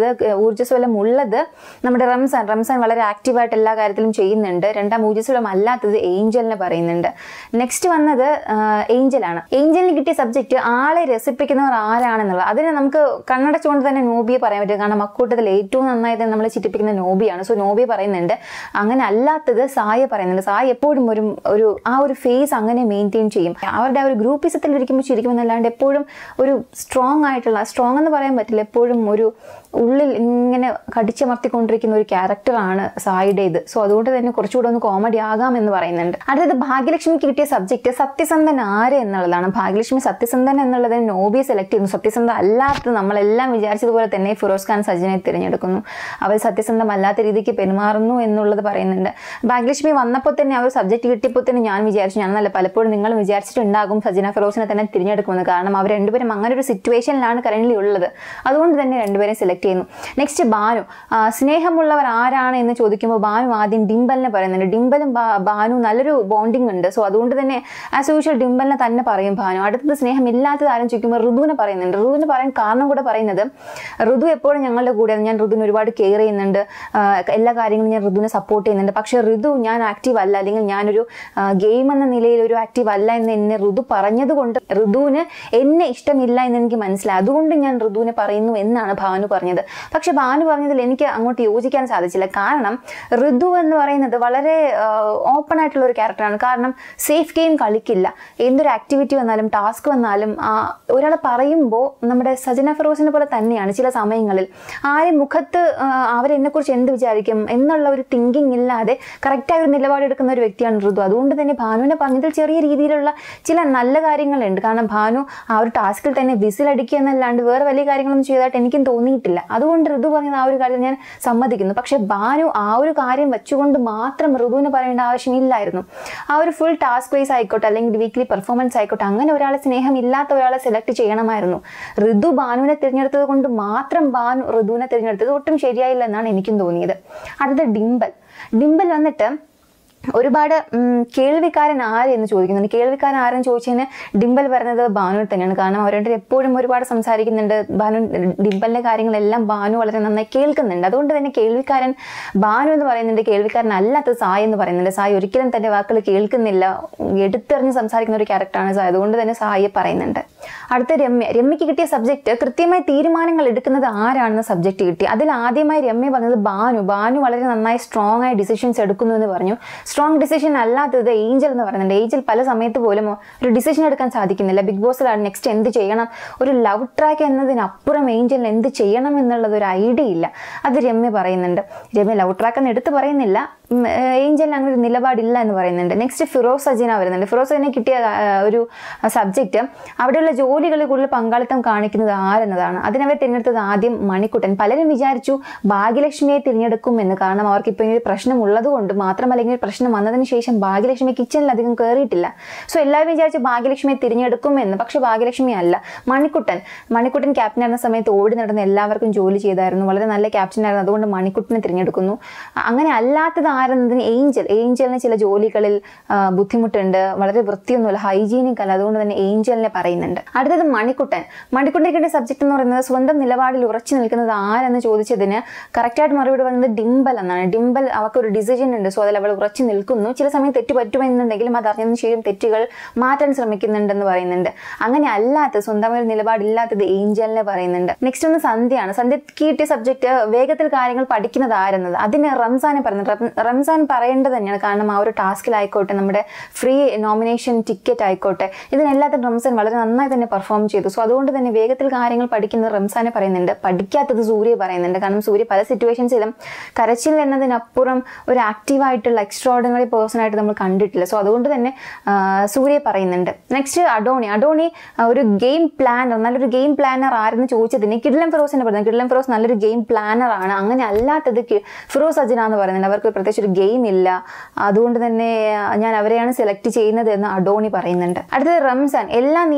ഊർജ്ജസ്വലം ഉള്ളത് നമ്മുടെ റംസാൻ റംസാൻ വളരെ ആക്റ്റീവായിട്ട് എല്ലാ കാര്യത്തിലും ചെയ്യുന്നുണ്ട് രണ്ടാം ഊർജ്ജസ്വലം അല്ലാത്തത് ഏഞ്ചലിനെ പറയുന്നുണ്ട് നെക്സ്റ്റ് വന്നത് ഏഞ്ചലാണ് ഏഞ്ചലിന് കിട്ടിയ സബ്ജക്റ്റ് ആളെ രസിപ്പിക്കുന്നവർ ആരാണെന്നുള്ളത് അതിന് നമുക്ക് കണ്ണടച്ചുകൊണ്ട് തന്നെ നോബിയെ പറയാൻ പറ്റും കാരണം അക്കൂട്ടത്തിൽ ഏറ്റവും നന്നായിട്ട് നമ്മൾ ചിറ്റിപ്പിക്കുന്ന നോബിയാണ് സോ നോബിയെ പറയുന്നുണ്ട് അങ്ങനെ അല്ലാത്തത് സായ പറയുന്നുണ്ട് സായ എപ്പോഴും ഒരു ഒരു ആ ഒരു ഫേസ് അങ്ങനെ മെയിൻറ്റെയിൻ ചെയ്യും അവരുടെ ആ ഒരു ഗ്രൂപ്പിസത്തിൽ ഇരിക്കുമ്പോൾ ചിരിക്കുമെന്നല്ലാണ്ട് എപ്പോഴും ഒരു സ്ട്രോങ് ആയിട്ടുള്ള സ്ട്രോങ് എന്ന് പറയാൻ പറ്റില്ല എപ്പോഴും ഒരു ഉള്ളിൽ ഇങ്ങനെ കടിച്ചമർത്തിക്കൊണ്ടിരിക്കുന്ന ഒരു ക്യാരക്ടറാണ് സായിയുടേത് സോ അതുകൊണ്ട് തന്നെ കുറച്ചുകൂടെ ഒന്ന് കോമഡി ആകാം എന്ന് പറയുന്നുണ്ട് അടുത്തത് ഭാഗ്യലക്ഷ്മിക്ക് കിട്ടിയ സബ്ജക്റ്റ് സത്യസന്ധൻ ആര് എന്നുള്ളതാണ് ഭാഗ്യലക്ഷ്മി സത്യസന്ധൻ എന്നുള്ളതിന് നോബിയെ സെലക്ട് ചെയ്യുന്നു സത്യസന്ധ അല്ലാത്തത് നമ്മളെല്ലാം വിചാരിച്ചതുപോലെ തന്നെ ഫിറോസ് ഖാൻ സജിനെ തിരഞ്ഞെടുക്കുന്നു അവർ സത്യസന്ധമല്ലാത്ത രീതിക്ക് പെരുമാറുന്നു എന്നുള്ളത് പറയുന്നുണ്ട് ഭാഗ്യലക്ഷ്മി വന്നപ്പോൾ തന്നെ അവർ സബ്ജക്റ്റ് കിട്ടിയപ്പോൾ തന്നെ ഞാൻ വിചാരിച്ചു ഞാൻ നല്ല പലപ്പോഴും നിങ്ങൾ വിചാരിച്ചിട്ടുണ്ടാകും സജിന ഫിറോസിനെ തന്നെ തിരഞ്ഞെടുക്കുമെന്ന് കാരണം അവർ രണ്ടുപേരും അങ്ങനെ ഒരു സിറ്റുവേഷനിലാണ് കറന്റ് ഉള്ളത് അതുകൊണ്ട് തന്നെ രണ്ടുപേരെയും സെലക്ട് ചെയ്യുന്നു നെക്സ്റ്റ് ബാനു ആ, സ്നേഹമുള്ളവർ ആരാണ് എന്ന് ചോദിക്കുമ്പോൾ ബാനു ആദ്യം ഡിംബലിനെ പറയുന്നുണ്ട് ഡിംബലും ബാ- ബാനു നല്ലൊരു ബോണ്ടിങ് ഉണ്ട് സോ അതുകൊണ്ട് തന്നെ ആസ് യൂഷ്വൽ ഡിംബലിനെ തന്നെ പറയും ബാനു അടുത്തത് സ്നേഹമില്ലാത്തത് ആരും ചോദിക്കുമ്പോൾ ഋതുവിനെ പറയുന്നുണ്ട് ഋതുവിന് പറയാൻ കാരണം കൂടെ പറയുന്നത് ഋതു എപ്പോഴും ഞങ്ങളുടെ കൂടെ ഞാൻ ഋതുവിനെ ഒരുപാട് കെയർ ചെയ്യുന്നുണ്ട് ആ, എല്ലാ കാര്യങ്ങളും ഞാൻ ഋതുവിനെ സപ്പോർട്ട് ചെയ്യുന്നുണ്ട് പക്ഷേ ഋതു ഞാൻ ആക്റ്റീവ് അല്ല അല്ലെങ്കിൽ ഞാനൊരു ഗെയിം എന്ന നിലയിൽ ഒരു ആക്റ്റീവ് അല്ല എന്ന് എന്നെ ഋതു പറഞ്ഞതുകൊണ്ട് ഋതുവിന് എന്നെ ഇഷ്ടമില്ല എന്ന് എനിക്ക് മനസ്സിലായി അതുകൊണ്ട് ഞാൻ ഋതുവിനെ പറയുന്നു എന്നാണ് ഭാനു പറഞ്ഞത് പക്ഷെ ഭാനു പറഞ്ഞതിൽ എനിക്ക് അങ്ങോട്ട് യോജിക്കാൻ സാധിച്ചില്ല കാരണം ഋതു എന്ന് പറയുന്നത് വളരെ ഓപ്പൺ ആയിട്ടുള്ള ഒരു ക്യാരക്ടറാണ് കാരണം സേഫ് ഗെയിം കളിക്കില്ല എന്തൊരു ആക്ടിവിറ്റി വന്നാലും ടാസ്ക് വന്നാലും ഒരാൾ പറയുമ്പോൾ നമ്മുടെ സജന ഫിറോസിനെ പോലെ തന്നെയാണ് ചില സമയങ്ങളിൽ ആരും മുഖത്ത് ആ, അവരെന്നെക്കുറിച്ച് എന്ത് വിചാരിക്കും എന്നുള്ള ഒരു തിങ്കിങ് ഇല്ലാതെ കറക്റ്റായ ഒരു നിലപാടെടുക്കുന്ന ഒരു വ്യക്തിയാണ് ഋതു അതുകൊണ്ട് തന്നെ ഭാനുവിനെ പറഞ്ഞതിൽ ചെറിയ രീതിയിലുള്ള ചില നല്ല കാര്യങ്ങളുണ്ട് കാരണം ഭാനു ആ ഒരു ടാസ്കിൽ തന്നെ വിസിലടിക്കുക എന്നല്ലാണ്ട് വേറെ വലിയ കാര്യങ്ങളൊന്നും ചെയ്തതായിട്ട് എനിക്കും തോന്നിയിട്ടില്ല അതുകൊണ്ട് ഋതു പറഞ്ഞത് ആ ഒരു കാര്യം ഞാൻ സമ്മതിക്കുന്നു പക്ഷെ ഭാനു ആ ഒരു കാര്യം വെച്ചുകൊണ്ട് മാത്രം ഋതുവിന് പറയേണ്ട ആവശ്യമില്ലായിരുന്നു ആ ഒരു ഫുൾ ടാസ്ക് വൈസ് ആയിക്കോട്ടെ അല്ലെങ്കിൽ വീക്ക്ലി പെർഫോമൻസ് ആയിക്കോട്ടെ അങ്ങനെ ഒരാളെ സ്നേഹമില്ലാത്ത ഒരാളെ സെലക്ട് ചെയ്യണമായിരുന്നു ഋതു ഭാനുവിനെ തിരഞ്ഞെടുത്തത് കൊണ്ട് മാത്രം ഭാനു ഋതുവിനെ തിരഞ്ഞെടുത്തത് ഒട്ടും ശരിയായില്ല എന്നാണ് എനിക്കും തോന്നിയത് അടുത്ത ഡിംബൽ ഡിംബൽ വന്നിട്ട് ഒരുപാട് ഉം, കേൾവിക്കാരൻ ആര് എന്ന് ചോദിക്കുന്നുണ്ട് കേൾവിക്കാരൻ ആരെന്ന് ചോദിച്ചതിന് ഡിംബൽ പറയുന്നത് ബാനു തന്നെയാണ് കാരണം അവരുടെ എപ്പോഴും ഒരുപാട് സംസാരിക്കുന്നുണ്ട് ബാനു ഡിംബലിന്റെ കാര്യങ്ങളെല്ലാം ബാനു വളരെ നന്നായി കേൾക്കുന്നുണ്ട് അതുകൊണ്ട് തന്നെ കേൾവിക്കാരൻ ബാനു എന്ന് പറയുന്നുണ്ട് കേൾവിക്കാരൻ അല്ലാത്ത സായ് എന്ന് പറയുന്നുണ്ട് സായ് ഒരിക്കലും തന്റെ വാക്കുകൾ കേൾക്കുന്നില്ല എടുത്തെറിഞ്ഞ് സംസാരിക്കുന്ന ഒരു ക്യാരക്ടറാണ് സായ് അതുകൊണ്ട് തന്നെ സായിയെ പറയുന്നുണ്ട് അടുത്ത രമ്യ രമ്യക്ക് കിട്ടിയ സബ്ജക്റ്റ് കൃത്യമായി തീരുമാനങ്ങൾ എടുക്കുന്നത് ആരാണെന്ന് സബ്ജക്റ്റ് കിട്ടി അതിൽ ആദ്യമായി രമ്യ പറഞ്ഞത് ബാനു ബാനു വളരെ നന്നായി സ്ട്രോങ് ആയി ഡിസിഷൻസ് എടുക്കുന്നു എന്ന് പറഞ്ഞു സ്ട്രോങ് ഡിസിഷൻ അല്ലാത്തത് ഏഞ്ചൽ എന്ന് പറയുന്നുണ്ട് ഏഞ്ചൽ പല സമയത്ത് പോലും ഒരു ഡിസിഷൻ എടുക്കാൻ സാധിക്കുന്നില്ല ബിഗ് ബോസിലാണ് നെക്സ്റ്റ് എന്ത് ചെയ്യണം ഒരു ലവ് ട്രാക്ക് എന്നതിനപ്പുറം ഏഞ്ചലിന് എന്ത് ചെയ്യണം എന്നുള്ളത് ഒരു ഐഡിയ ഇല്ല അത് രമ്യ പറയുന്നുണ്ട് രമ്യ ലവ് ട്രാക്ക് എന്ന് എടുത്ത് പറയുന്നില്ല ഉം, ഏഹ് ഏഞ്ചലിന് അങ്ങനെ ഒരു നിലപാടില്ല എന്ന് പറയുന്നുണ്ട് നെക്സ്റ്റ് ഫിറോസ് സജീന വരുന്നുണ്ട് ഫിറോസ് സജീന കിട്ടിയ ആ, ഒരു സബ്ജക്റ്റ് അവിടെയുള്ള ജോലികളിൽ കൂടുതൽ പങ്കാളിത്തം കാണിക്കുന്നത് ആരെന്നതാണ് അതിനവർ തിരഞ്ഞെടുത്തത് ആദ്യം മണിക്കുട്ടൻ പലരും വിചാരിച്ചു ഭാഗ്യലക്ഷ്മിയെ തിരഞ്ഞെടുക്കുമെന്ന് കാരണം അവർക്ക് ഇപ്പോൾ ഒരു പ്രശ്നം ഉള്ളതുകൊണ്ട് മാത്രമല്ല ഇങ്ങനെ ഒരു പ്രശ്നം വന്നതിന് ശേഷം ഭാഗ്യലക്ഷ്മി കിച്ചണിൽ അധികം കയറിയിട്ടില്ല സോ എല്ലാവരും വിചാരിച്ചു ഭാഗ്യലക്ഷ്മിയെ തിരഞ്ഞെടുക്കുമെന്ന് പക്ഷെ ഭാഗ്യലക്ഷ്മി അല്ല മണിക്കുട്ടൻ മണിക്കുട്ടൻ ക്യാപ്റ്റൻ ആയിരുന്ന സമയത്ത് ഓടി നടന്ന എല്ലാവർക്കും ജോലി ചെയ്തായിരുന്നു വളരെ നല്ല ക്യാപ്റ്റൻ ആയിരുന്നു അതുകൊണ്ട് മണിക്കുട്ടനെ തിരഞ്ഞെടുക്കുന്നു അ- അങ്ങനെ അല്ലാത്തത് ആരെന്നതിന് ഏഞ്ചൽ ഏഞ്ചലിന് ചില ജോലികളിൽ ആ, ബുദ്ധിമുട്ടുണ്ട് വളരെ വൃത്തിയൊന്നുമില്ല ഹൈജീനിക് അല്ല അതുകൊണ്ട് തന്നെ ഏഞ്ചലിനെ പറയുന്നുണ്ട് അടുത്തത് മണിക്കുട്ടൻ മണിക്കുട്ടൻ കിട്ടിയ സബ്ജക്ട് എന്ന് പറയുന്നത് സ്വന്തം നിലപാടിൽ ഉറച്ചു നിൽക്കുന്നത് ആരെന്ന് ചോദിച്ചതിന് കറക്റ്റായിട്ട് മറുപടി പറയുന്നത് ഡിംബൽ എന്നാണ് ഡിംബൽ അവർക്ക് ഒരു ഡിസിഷൻ ഉണ്ട് സോ അതിൽ അവൾ ഉറച്ചു നിൽക്കുന്നു ചില സമയം തെറ്റ് പറ്റുമെന്നുണ്ടെങ്കിലും അത് അറിഞ്ഞതിന് ശേഷം തെറ്റുകൾ മാറ്റാൻ ശ്രമിക്കുന്നുണ്ടെന്ന് പറയുന്നുണ്ട് അങ്ങനെ അല്ലാത്ത സ്വന്തമായ ഒരു നിലപാടില്ലാത്തത് ഏഞ്ചലിനെ പറയുന്നുണ്ട് നെക്സ്റ്റ് ഒന്ന് സന്ധ്യയാണ് സന്ധ്യക്ക് കിട്ടിയ സബ്ജക്ട് വേഗത്തിൽ കാര്യങ്ങൾ പഠിക്കുന്നത് ആരെന്നത് അതിന് റംസാനെ പറയുന്നത് റം- റംസാൻ പറയേണ്ടത് തന്നെയാണ് കാരണം ആ ഒരു ടാസ്കിലായിക്കോട്ടെ നമ്മുടെ ഫ്രീ നോമിനേഷൻ ടിക്കറ്റ് ആയിക്കോട്ടെ ഇതിനെല്ലാത്തിനും റംസാൻ വളരെ നന്നായി തന്നെ പെർഫോം ചെയ്തു സോ അതുകൊണ്ട് തന്നെ വേഗത്തിൽ കാര്യങ്ങൾ പഠിക്കുന്നത് റംസാനെ പറയുന്നുണ്ട് പഠിക്കാത്തത് സൂര്യ പറയുന്നുണ്ട് കാരണം സൂര്യ പല സിറ്റുവേഷൻസിലും കരച്ചിൽ എന്നതിനപ്പുറം ഒരു ആക്റ്റീവായിട്ടുള്ള എക്സ്ട്രോർഡിനറി പേഴ്സൺ ആയിട്ട് നമ്മൾ കണ്ടിട്ടില്ല സോ അതുകൊണ്ട് തന്നെ ആ, സൂര്യ പറയുന്നുണ്ട് നെക്സ്റ്റ് അഡോണി അഡോണി ആ, ഒരു ഗെയിം പ്ലാനർ നല്ലൊരു ഗെയിം പ്ലാനർ ആരെന്ന് ചോദിച്ചതിന് കിഡ്ലം ഫിറോസിനെ പറയുന്നത് കിഡ്ലം ഫിറോസ് നല്ലൊരു ഗെയിം പ്ലാനർ ആണ് അങ്ങനെ അല്ലാത്തത് കി- ഫിറോസ് അജിന എന്ന് പറയുന്നുണ്ട് അവർക്ക് പ്രത്യേകിച്ച് ഒരു ഗെയിം ഇല്ല അതുകൊണ്ട് തന്നെ ആ, ഞാൻ അവരെയാണ് സെലക്ട് ചെയ്യുന്നത് എന്ന് അഡോണി പറയുന്നുണ്ട് അടുത്തത് റംസാൻ എല്ലാ നിയമങ്ങളും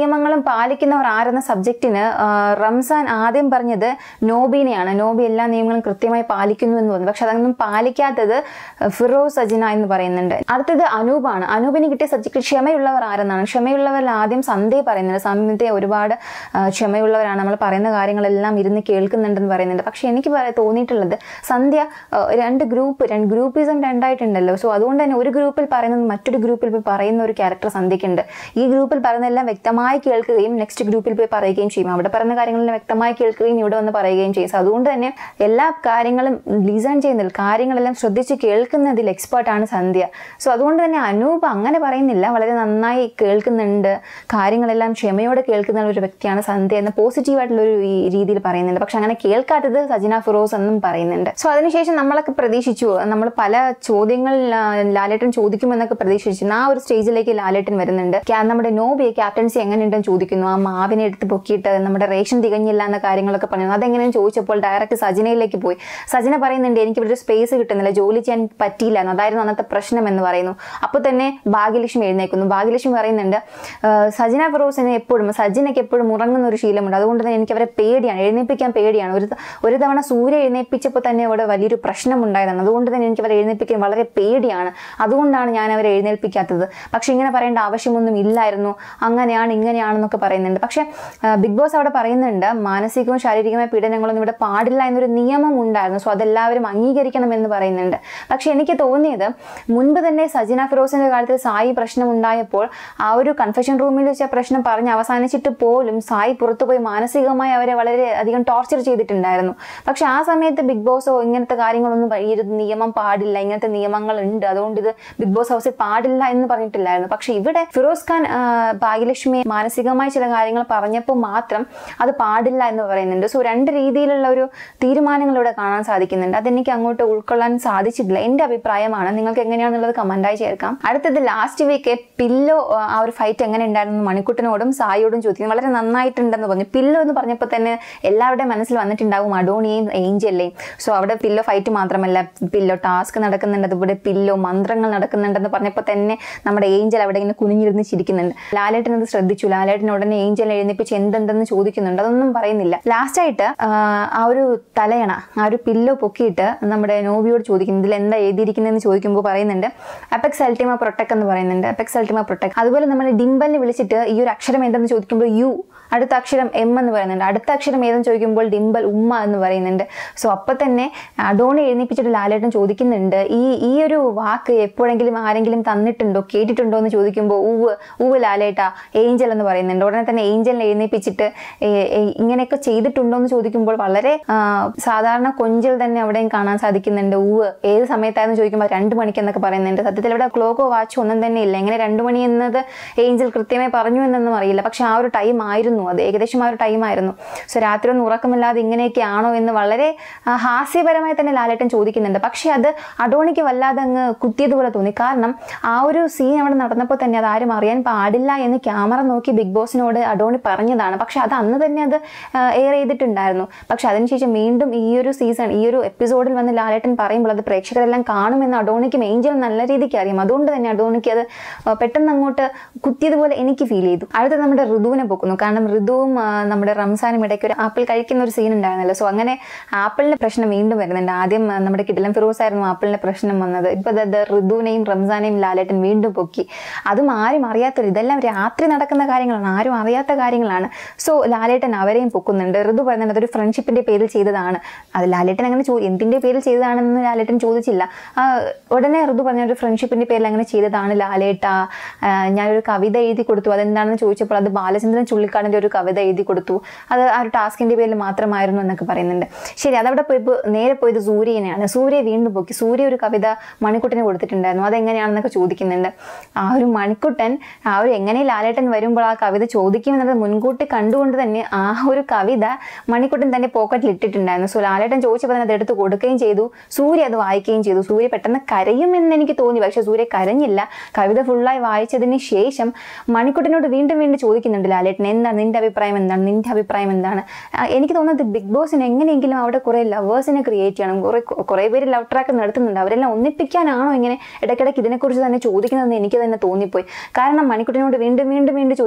എപ്പോഴും പാലിക്കുന്നവർ ആരെന്ന സബ്ജക്റ്റിന് റംസാൻ ആദ്യം പറഞ്ഞത് നോബിനെയാണ് നോബി എല്ലാ നിയമങ്ങളും കൃത്യമായി പാലിക്കുന്നു എന്ന് തോന്നുന്നു പക്ഷെ അതൊന്നും പാലിക്കാത്തത് ഫിറോസ് സജിന എന്ന് പറയുന്നുണ്ട് അടുത്തത് അനൂപാണ് അനൂപിന് കിട്ടിയ സബ്ജക്റ്റ് ക്ഷമയുള്ളവർ ആരെന്നാണ് ക്ഷമയുള്ളവരിൽ ആദ്യം സന്ധ്യ പറയുന്നുണ്ട് സന്ധ്യ ഒരുപാട് ആ, ക്ഷമയുള്ളവരാണ് നമ്മൾ പറയുന്ന കാര്യങ്ങളെല്ലാം ഇരുന്ന് കേൾക്കുന്നുണ്ടെന്ന് പറയുന്നുണ്ട് പക്ഷെ എനിക്ക് പറ- തോന്നിയിട്ടുള്ളത് സന്ധ്യ ആ, രണ്ട് ഗ്രൂപ്പ് രണ്ട് ഗ്രൂപ്പിസം രണ്ടായിട്ടുണ്ടല്ലോ സോ അതുകൊണ്ട് തന്നെ ഒരു ഗ്രൂപ്പിൽ പറയുന്നത് മറ്റൊരു ഗ്രൂപ്പിൽ പോയി പറയുന്ന ഒരു ക്യാരക്ടർ സന്ധ്യക്കുണ്ട് ഈ ഗ്രൂപ്പിൽ പറയുന്നതെല്ലാം വ്യക്തമായി കേൾക്കുകയും നെക്സ്റ്റ് ഗ്രൂപ്പിൽ പോയി പറയുകയും ചെയ്യും അവിടെ പറയുന്ന കാര്യങ്ങളെല്ലാം വ്യക്തമായി കേൾക്കുകയും ഇവിടെ വന്ന് പറയുകയും ചെയ്യും So അതുകൊണ്ട് തന്നെ എല്ലാ കാര്യങ്ങളും ലിസൺ ചെയ്യുന്നതിൽ കാര്യങ്ങളെല്ലാം ശ്രദ്ധിച്ച് കേൾക്കുന്നതിൽ എക്സ്പേർട്ടാണ് സന്ധ്യ സോ അതുകൊണ്ട് തന്നെ അനൂപ് അങ്ങനെ പറയുന്നില്ല വളരെ നന്നായി കേൾക്കുന്നുണ്ട് കാര്യങ്ങളെല്ലാം ക്ഷമയോടെ കേൾക്കുന്ന ഒരു വ്യക്തിയാണ് സന്ധ്യ എന്ന പോസിറ്റീവായിട്ടുള്ള ഒരു ഈ രീതിയിൽ പറയുന്നുണ്ട് പക്ഷെ അങ്ങനെ കേൾക്കാത്തത് സജിന ഫിറോസ് എന്നും പറയുന്നുണ്ട് സോ അതിനുശേഷം നമ്മളൊക്കെ പ്രതീക്ഷിച്ചു നമ്മൾ പല ചോദ്യങ്ങൾ ആ, ലാലേട്ടൻ ചോദിക്കുമെന്നൊക്കെ പ്രതീക്ഷിച്ചു ആ ഒരു സ്റ്റേജിലേക്ക് ലാലേട്ടൻ വരുന്നുണ്ട് ക്യാ- നമ്മുടെ നോബിയെ ക്യാപ്റ്റൻസി എങ്ങനെയുണ്ടെന്ന് ചോദിക്കുന്നു ആ മാവിനെ എടുത്ത് പൊക്കിയിട്ട് നമ്മുടെ റേഷൻ തികഞ്ഞില്ല എന്ന കാര്യങ്ങളൊക്കെ പറഞ്ഞു അതെങ്ങനെയും ചോദിച്ചപ്പോൾ ഡയറക്റ്റ് സജിനയിലേക്ക് പോയി സജിന പറയുന്നുണ്ട് എനിക്ക് ഇവിടെ സ്പേസ് കിട്ടുന്നില്ല ജോലി ചെയ്യാൻ പറ്റിയില്ല എന്ന് അതായിരുന്നു അന്നത്തെ പ്രശ്നം എന്ന് പറയുന്നു അപ്പോൾ തന്നെ ഭാഗ്യലക്ഷ്മി എഴുന്നേക്കുന്നു ഭാഗ്യലക്ഷ്മി പറയുന്നുണ്ട് "ആ, സജിന ഫിറോസിന് എപ്പോഴും സജിനയ്ക്ക് എപ്പോഴും ഉറങ്ങുന്ന ഒരു ശീലമുണ്ട് അതുകൊണ്ട് തന്നെ എനിക്ക് അവരെ പേടിയാണ് എഴുന്നേൽപ്പിക്കാൻ പേടിയാണ് ഒരു ത- ഒരു തവണ സൂര്യ എഴുന്നേൽപ്പിച്ചപ്പോൾ തന്നെ അവിടെ വലിയൊരു പ്രശ്നം ഉണ്ടായതാണ് അതുകൊണ്ട് തന്നെ എനിക്ക് അവരെ എഴുന്നേൽപ്പിക്കാൻ വളരെ പേടിയാണ് അതുകൊണ്ടാണ് ഞാൻ അവരെ എഴുന്നേൽപ്പിക്കാത്തത് പക്ഷെ ഇങ്ങനെ പറയേണ്ട ആവശ്യമൊന്നും ഇല്ലായിരുന്നു അങ്ങനെയാണ് ഇങ്ങനെയാണെന്നൊക്കെ പറയുന്നുണ്ട് പക്ഷെ ആ, ബിഗ് ബോസ് അവിടെ പറയുന്നുണ്ട് മാനസികവും ശാരീരികമായ പീഡനങ്ങളൊന്നും ഇവിടെ പാടില്ല എന്നൊരു നിയമം ഉണ്ടായിരുന്നു സോ അതെല്ലാവരും അംഗീകരിക്കണം എന്ന് പറയുന്നുണ്ട് പക്ഷെ എനിക്ക് തോന്നിയത് മുൻപ് തന്നെ സജിന ഫിറോസിന്റെ കാലത്ത് സായി പ്രശ്നം ഉണ്ടായപ്പോൾ ആ ഒരു കൺഫെഷൻ റൂമിൽ വെച്ച പ്രശ്നം പറഞ്ഞ് അവസാനിച്ചിട്ട് പോലും സായി പുറത്തുപോയി മാനസികമായി അവരെ വളരെ അധികം ടോർച്ചർ ചെയ്തിട്ടുണ്ടായിരുന്നു പക്ഷെ ആ സമയത്ത് ബിഗ് ബോസോ ഇങ്ങനത്തെ കാര്യങ്ങളൊന്നും ഈ ഒരു നിയമം പാടില്ല ഇങ്ങനത്തെ നിയമങ്ങൾ ഉണ്ട് അതുകൊണ്ട് ഇത് ബിഗ് ബോസ് ഹൗസിൽ പാടില്ല എന്ന് പറഞ്ഞിട്ടില്ലായിരുന്നു പക്ഷെ ഇവിടെ ഫിറോസ് ഖാൻ ആ, ഭാഗ്യലക്ഷ്മി മാനസികമായ ചില കാര്യങ്ങൾ പറഞ്ഞപ്പോൾ മാത്രം അത് പാടില്ല എന്ന് പറയുന്നുണ്ട് സോ രണ്ട് രീതിയിലുള്ള ഒരു തീരുമാനങ്ങൾ ഇവിടെ കാണാൻ സാധിക്കുന്നുണ്ട് അതെനിക്ക് അങ്ങോട്ട് ഉൾക്കൊള്ളാൻ സാധിച്ചിട്ടില്ല എന്റെ അഭിപ്രായമാണ് നിങ്ങൾക്ക് എങ്ങനെയാണെന്നുള്ളത് കമന്റായി ചേർക്കാം അടുത്തത് ലാസ്റ്റ് വീക്ക് പില്ലോ ആ ഒരു ഫൈറ്റ് എങ്ങനെ ഉണ്ടായിരുന്നു മണിക്കുട്ടനോടും സായിയോടും ചോദിക്കുന്നു വളരെ നന്നായിട്ടുണ്ടെന്ന് പറഞ്ഞു പില്ലോ എന്ന് പറഞ്ഞപ്പോൾ തന്നെ എല്ലാവരുടെയും മനസ്സിൽ വന്നിട്ടുണ്ടാവും അഡോണിയെയും ഏഞ്ചലിനെയും സോ അവിടെ പില്ലോ ഫൈറ്റ് മാത്രമല്ല പില്ലോ ടാസ്ക് നടക്കുന്നുണ്ട് അതുപോലെ പില്ലോ മന്ത്രങ്ങൾ നടക്കുന്നുണ്ടെന്ന് പറഞ്ഞപ്പോൾ തന്നെ നമ്മുടെ ഏഞ്ചൽ അവിടെ ഇങ്ങനെ കുനിഞ്ഞിരുന്ന് ചിരിക്കുന്നുണ്ട് ലാലേട്ടൻ അത് ശ്രദ്ധിച്ചു ലാലേട്ടൻ ഉടനെ ഏഞ്ചൽ എഴുന്നേപ്പിച്ച് എന്തെന്തെന്ന് ചോദിക്കുന്നുണ്ട് അതൊന്നും പറയുന്നില്ല ലാസ്റ്റായിട്ട് ആ ഒരു തലയണ ആ ഒരു പില്ലോ പൊക്കിയിട്ട് നമ്മുടെ നോബിയോട് ചോദിക്കുന്നു ഇതിൽ എന്താ എഴുതിയിരിക്കുന്നതെന്ന് ചോദിക്കുമ്പോൾ പറയുന്നുണ്ട് അപെക്സ് അൾട്ടിമ പ്രൊട്ടക് എന്ന് പറയുന്നുണ്ട് അപെക്സ് അൾട്ടിമ പ്രൊട്ടക് അതുപോലെ നമ്മൾ ഡിംബലിനെ വിളിച്ചിട്ട് ഈ ഒരു അക്ഷരം എന്തെന്ന് ചോദിക്കുമ്പോൾ യു അടുത്ത അക്ഷരം എം എന്ന് പറയുന്നുണ്ട് അടുത്ത അക്ഷരം ഏതെന്ന് ചോദിക്കുമ്പോൾ ഡിംബൽ ഉമ്മ എന്ന് പറയുന്നുണ്ട് സോ അപ്പം തന്നെ അഡോണി എഴുന്നേപ്പിച്ചിട്ട് ലാലേട്ടൻ ചോദിക്കുന്നുണ്ട് ഈ ഈ ഒരു വാക്ക് എപ്പോഴെങ്കിലും ആരെങ്കിലും തന്നിട്ടുണ്ടോ കേട്ടിട്ടുണ്ടോ എന്ന് ചോദിക്കുമ്പോൾ ഉവ് ഉവ് ലാലേട്ട ഏഞ്ചൽ എന്ന് പറയുന്നുണ്ട് ഉടനെ തന്നെ ഏഞ്ചലിനെ എഴുന്നേപ്പിച്ചിട്ട് ഏ- ഏ- ഇങ്ങനെയൊക്കെ ചെയ്തിട്ടുണ്ടോ എന്ന് ചോദിക്കുമ്പോൾ വളരെ ആ, സാധാരണ കൊഞ്ചൽ തന്നെ അവിടെയും കാണാൻ സാധിക്കുന്നുണ്ട് ഉവ് ഏത് സമയത്തായിരുന്നു ചോദിക്കുമ്പോൾ രണ്ട് മണിക്ക് എന്നൊക്കെ പറയുന്നുണ്ട് സത്യത്തിൽ ഇവിടെ ക്ലോക്കോ വാച്ചോ ഒന്നും തന്നെ ഇല്ല എങ്ങനെ രണ്ട് മണി എന്നത് ഏഞ്ചൽ കൃത്യമായി പറഞ്ഞു എന്നൊന്നും അറിയില്ല പക്ഷെ ആ ഒരു ടൈം ആയിരുന്നു അത് ഏകദേശം ആ ഒരു ടൈം ആയിരുന്നു സോ രാത്രി ഒന്നും ഉറക്കമില്ലാതെ ഇങ്ങനെയൊക്കെ ആണോ എന്ന് വളരെ ആ, ഹാസ്യപരമായി തന്നെ ലാലേട്ടൻ ചോദിക്കുന്നുണ്ട് പക്ഷെ അത് അഡോണിക്ക് വല്ലാതെ അങ്ങ് കുത്തിയതുപോലെ തോന്നി കാരണം ആ ഒരു സീൻ അവിടെ നടന്നപ്പോൾ തന്നെ അത് ആരും അറിയാൻ പാടില്ല എന്ന് ക്യാമറ നോക്കി ബിഗ് ബോസിനോട് അഡോണി പറഞ്ഞതാണ് പക്ഷെ അത് അന്ന് തന്നെ അത് എയർ ചെയ്തിട്ടുണ്ടായിരുന്നു പക്ഷെ അതിനുശേഷം വീണ്ടും ഈ ഒരു സീസൺ ഈ ഒരു എപ്പിസോഡിൽ വന്ന് ലാലേട്ടൻ പറയുമ്പോൾ അത് പ്രേക്ഷകരെല്ലാം കാണുമെന്ന് അഡോണിക്കും ഏഞ്ചൽ നല്ല രീതിക്ക് അറിയാം അതുകൊണ്ട് തന്നെ അഡോണിക്ക് അത് ആ, പെട്ടെന്ന് അങ്ങോട്ട് കുത്തിയതുപോലെ എനിക്ക് ഫീൽ ചെയ്തു അടുത്ത നമ്മുടെ ഋതുവിനെ പൊക്കുന്നു കാരണം ഋതുവും ആ, നമ്മുടെ റംസാനും ഇടയ്ക്ക് ഒരു ആപ്പിൾ കഴിക്കുന്ന ഒരു സീൻ ഉണ്ടായിരുന്നല്ലോ സോ അങ്ങനെ ആപ്പിളിന്റെ പ്രശ്നം വീണ്ടും വരുന്നുണ്ട് ആദ്യം ആ, നമ്മുടെ കിടിലം ഫിറോസ് ആയിരുന്നു ആപ്പിളിന്റെ പ്രശ്നം വന്നത് ഇപ്പൊ ദാ ഋതുവിനെയും റംസാനെയും ലാലേട്ടൻ വീണ്ടും പൊക്കി അതും ആരും അറിയാത്തൊരു ഇതെല്ലാം രാത്രി നടക്കുന്ന കാര്യങ്ങളാണ് ആരും അറിയാത്ത കാര്യങ്ങളാണ് സോ ലാലേട്ടൻ അവരെയും പൊക്കുന്നുണ്ട് ഋതു പറയുന്നുണ്ട് അതൊരു ഫ്രണ്ട്ഷിപ്പിന്റെ പേരിൽ ചെയ്തതാണ് അത് ലാലേട്ടൻ അങ്ങനെ ചോ എന്തിന്റെ പേരിൽ ചെയ്തതാണെന്ന് ലാലേട്ടൻ ചോദിച്ചില്ല ആ, ഉടനെ ഋതു പറഞ്ഞ ഒരു ഫ്രണ്ട്ഷിപ്പിന്റെ പേരിൽ അങ്ങനെ ചെയ്തതാണ് ലാലേട്ട ആ, ഞാനൊരു കവിത എഴുതി കൊടുത്തു അതെന്താണെന്ന് ചോദിച്ചപ്പോൾ അത് ബാലചന്ദ്രൻ ചുള്ളിക്കാടിന്റെ ഒരു കവിത എഴുതി കൊടുത്തു അത് ആ ഒരു ടാസ്കിന്റെ പേരിൽ മാത്രമായിരുന്നു എന്നൊക്കെ പറയുന്നുണ്ട് ശരി അതവിടെ പോയപ്പോൾ നേരെ പോയത് സൂര്യനെയാണ് സൂര്യ വീണ്ടും പൊക്കി സൂര്യ ഒരു കവിത മണിക്കുട്ടന് കൊടുത്തിട്ടുണ്ടായിരുന്നു അതെങ്ങനെയാണെന്നൊക്കെ ചോദിക്കുന്നുണ്ട് ആ ഒരു മണിക്കുട്ടൻ ആ ഒരു എങ്ങനെ ലാലേട്ടൻ വരുമ്പോൾ ആ കവിത ചോദിക്കുമെന്നത് മുൻകൂട്ടി കണ്ടുകൊണ്ട് തന്നെ ആ ഒരു കവിത മണിക്കുട്ടൻ തന്റെ പോക്കറ്റിൽ ഇട്ടിട്ടുണ്ടായിരുന്നു സോ ലാലേട്ടൻ ചോദിച്ചപ്പോൾ തന്നെ അത് എടുത്ത് കൊടുക്കുകയും ചെയ്തു സൂര്യ അത് വായിക്കുകയും ചെയ്തു സൂര്യ പെട്ടെന്ന് കരയുമെന്ന് എനിക്ക് തോന്നി പക്ഷെ സൂര്യ കരഞ്ഞില്ല കവിത ഫുള്ളായി വായിച്ചതിന് ശേഷം മണിക്കുട്ടനോട് വീണ്ടും വീണ്ടും ചോദിക്കുന്നുണ്ട് ലാലേട്ടൻ എന്താണ് നിന്റെ അഭിപ്രായം എന്താണ് നിന്റെ അഭിപ്രായം എന്താണ് ആ, എനിക്ക് തോന്നുന്നത് ബിഗ് ബോസിന് എങ്ങനെയെങ്കിലും അവിടെ കുറെ ലവേഴ്സിനെ ക്രിയേറ്റ് ചെയ്യണം കുറെ കുറെ പേര് ലവ് ട്രാക്ക് നടത്തുന്നുണ്ട് അവരെല്ലാം ഒന്നിപ്പിക്കാനാണോ ഇങ്ങനെ ഇടയ്ക്കിടയ്ക്ക് ഇതിനെക്കുറിച്ച് തന്നെ ചോദിക്കുന്നതെന്ന് എനിക്ക് തന്നെ തോന്നിപ്പോയി കാരണം മണിക്കുട്ടനോട് വീണ്ടും വീണ്ടും വീണ്ടും ചോദിക്കുന്നത് എന്താണ്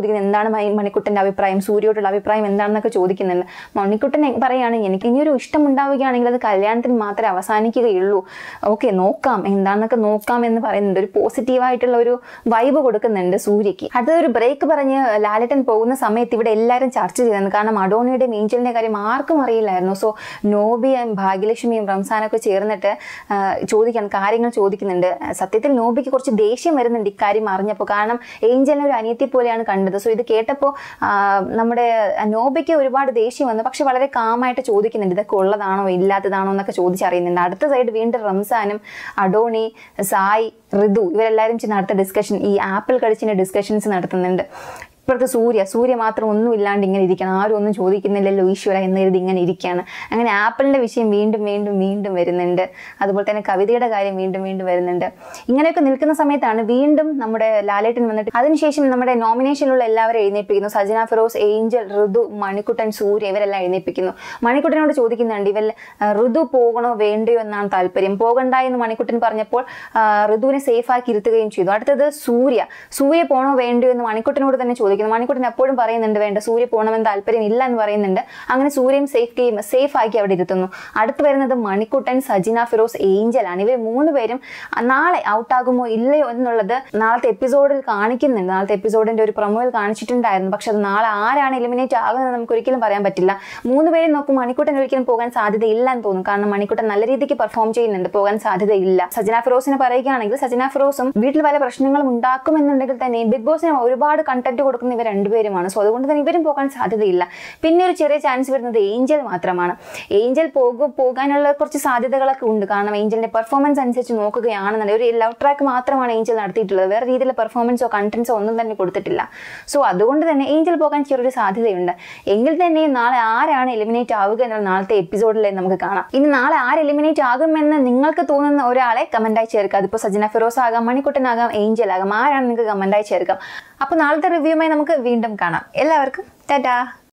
എന്താണ് മണി- മണിക്കുട്ടൻ്റെ അഭിപ്രായം സൂര്യോടുള്ള അഭിപ്രായം എന്താണെന്നൊക്കെ ചോദിക്കുന്നുണ്ട് മണിക്കുട്ടൻ പറയുകയാണ് എനിക്ക് ഇനിയൊരു ഇഷ്ടം ഉണ്ടാവുകയാണെങ്കിൽ അത് കല്യാണത്തിന് മാത്രമേ അവസാനിക്കുകയുള്ളൂ ഓക്കെ നോക്കാം എന്താണെന്നൊക്കെ നോക്കാം എന്ന് പറയുന്നുണ്ട് ഒരു പോസിറ്റീവായിട്ടുള്ള ഒരു വൈബ് കൊടുക്കുന്നുണ്ട് സൂര്യക്ക് അടുത്തൊരു ബ്രേക്ക് പറഞ്ഞ് ലാലേട്ടൻ പോകുന്ന സമയത്ത് ഇവിടെ എല്ലാവരും ചർച്ച ചെയ്തിരുന്നു കാരണം അഡോണിയുടെയും ഏഞ്ചലിന്റെ കാര്യം ആർക്കും അറിയില്ലായിരുന്നു സോ നോബിയും ഭാഗ്യലക്ഷ്മിയും റംസാനൊക്കെ ചേർന്നിട്ട് ആ, ചോദിക്കാൻ കാര്യങ്ങൾ ചോദിക്കുന്നുണ്ട് സത്യത്തിൽ നോബിക്ക് കുറച്ച് ദേഷ്യം വരുന്നുണ്ട് ഇക്കാര്യം അറിഞ്ഞപ്പോൾ കാരണം ഏഞ്ചലിനെ ഒരു അനിയത്തി പോലെയാണ് കണ്ടത് സോ ഇത് കേട്ടപ്പോൾ നമ്മുടെ നോബിക്ക് ഒരുപാട് ദേഷ്യം വന്നു പക്ഷെ വളരെ കാമായിട്ട് ചോദിക്കുന്നുണ്ട് ഇതൊക്കെ ഉള്ളതാണോ ഇല്ലാത്തതാണോ എന്നൊക്കെ ചോദിച്ചറിയുന്നുണ്ട് അടുത്ത സൈഡ് വീണ്ടും റംസാനും അഡോണി സായ് ഋതു ഇവരെല്ലാവരും ചെന്ന് അടുത്ത ഡിസ്കഷൻ ഈ ആപ്പിൾ കളിച്ചിന്റെ ഡിസ്കഷൻസ് നടത്തുന്നുണ്ട് ഇപ്പോഴത്തെ സൂര്യ സൂര്യ മാത്രം ഒന്നും ഇല്ലാണ്ട് ഇങ്ങനെ ഇരിക്കണം ആരും ഒന്നും ചോദിക്കുന്നില്ലല്ലോ ഈശ്വര എന്ന് കരുതി ഇങ്ങനെ ഇരിക്കുകയാണ് അങ്ങനെ ആപ്പിളിന്റെ വിഷയം വീണ്ടും വീണ്ടും വീണ്ടും വരുന്നുണ്ട് അതുപോലെ തന്നെ കവിതയുടെ കാര്യം വീണ്ടും വീണ്ടും വരുന്നുണ്ട് ഇങ്ങനെയൊക്കെ നിൽക്കുന്ന സമയത്താണ് വീണ്ടും നമ്മുടെ ലാലേട്ടൻ വന്നിട്ട് അതിനുശേഷം നമ്മുടെ നോമിനേഷനിലുള്ള എല്ലാവരും എഴുന്നേൽപ്പിക്കുന്നു സജന ഫിറോസ് ഏഞ്ചൽ ഋതു മണിക്കുട്ടൻ സൂര്യ ഇവരെല്ലാം എഴുന്നേൽപ്പിക്കുന്നു മണിക്കുട്ടനോട് ചോദിക്കുന്നുണ്ട് ഇവർ ഋതു പോകണോ വേണ്ടയോ എന്നാണ് താല്പര്യം പോകണ്ട എന്ന് മണിക്കുട്ടൻ പറഞ്ഞപ്പോൾ ആ, ഋതുവിനെ സേഫ് ആക്കി ഇരുത്തുകയും ചെയ്തു അടുത്തത് സൂര്യ സൂര്യ പോണോ വേണ്ടയോ എന്ന് മണിക്കുട്ടനോട് തന്നെ ചോദിക്കുന്നു മണിക്കുട്ടൻ എപ്പോഴും പറയുന്നുണ്ട് വേണ്ട സൂര്യ പോകണമെന്ന് താല്പര്യം ഇല്ല എന്ന് പറയുന്നുണ്ട് അങ്ങനെ സൂര്യയും സേഫ് ഗെയിം സേഫ് ആക്കി അവിടെ ഇരുത്തുന്നു അടുത്ത് വരുന്നത് മണിക്കുട്ടൻ സജിന ഫിറോസ് ഏഞ്ചൽ ആണ് ഇവർ മൂന്ന് പേരും നാളെ ഔട്ടാകുമോ ഇല്ലയോ എന്നുള്ളത് നാളത്തെ എപ്പിസോഡിൽ കാണിക്കുന്നുണ്ട് നാളത്തെ എപ്പിസോഡിന്റെ ഒരു പ്രൊമോയിൽ കാണിച്ചിട്ടുണ്ടായിരുന്നു പക്ഷെ അത് നാളെ ആരാണ് എലിമിനേറ്റ് ആകുന്നത് നമുക്ക് ഒരിക്കലും പറയാൻ പറ്റില്ല മൂന്ന് പേരെ നോക്കും മണിക്കുട്ടൻ ഒരിക്കലും പോകാൻ സാധ്യതയില്ല എന്ന് തോന്നും കാരണം മണിക്കുട്ടൻ നല്ല രീതിക്ക് പെർഫോം ചെയ്യുന്നുണ്ട് പോകാൻ സാധ്യതയില്ല സജന ഫിറോസിനെ പറയുകയാണെങ്കിൽ സജന ഫിറോസും വീട്ടിൽ പല പ്രശ്നങ്ങളും ഉണ്ടാക്കുമെന്നുണ്ടെങ്കിൽ തന്നെ ബിഗ് ബോസിന് ഒരുപാട് കണ്ടന്റ് കൊടുക്കുന്ന ഇവർ രണ്ടുപേരുമാണ് സോ അതുകൊണ്ട് തന്നെ ഇവരും പോകാൻ സാധ്യതയില്ല പിന്നെ ഒരു ചെറിയ ചാൻസ് വരുന്നത് ഏഞ്ചൽ മാത്രമാണ് ഏഞ്ചൽ പോകും പോകാനുള്ള കുറച്ച് സാധ്യതകളൊക്കെ ഉണ്ട് കാരണം ഏഞ്ചലിന്റെ പെർഫോമൻസ് അനുസരിച്ച് നോക്കുകയാണെന്നുണ്ടെങ്കിൽ ഒരു ലവ് ട്രാക്ക് മാത്രമാണ് ഏഞ്ചൽ നടത്തിയിട്ടുള്ളത് വേറെ രീതിയിലുള്ള പെർഫോമൻസോ കണ്ടന്റ്സോ ഒന്നും തന്നെ കൊടുത്തിട്ടില്ല സോ അതുകൊണ്ട് തന്നെ ഏഞ്ചൽ പോകാൻ ചെറിയൊരു സാധ്യതയുണ്ട് എങ്കിൽ തന്നെ നാളെ ആരാണ് എലിമിനേറ്റ് ആവുക എന്നുള്ള നാളത്തെ എപ്പിസോഡിൽ നമുക്ക് കാണാം ഇനി നാളെ ആര് എലിമിനേറ്റ് ആകുമെന്ന് നിങ്ങൾക്ക് തോന്നുന്ന ഒരാളെ കമന്റായി ചേർക്കുക അതിപ്പോൾ സജന ഫിറോസ് ആകാം മണിക്കുട്ടനാകാം ഏഞ്ചൽ ആകാം ആരാണ് നിങ്ങൾക്ക് കമന്റായി ചേർക്കാം അപ്പോൾ നാളത്തെ റിവ്യൂമായി നമുക്ക് വീണ്ടും കാണാം എല്ലാവർക്കും ടാറ്റാ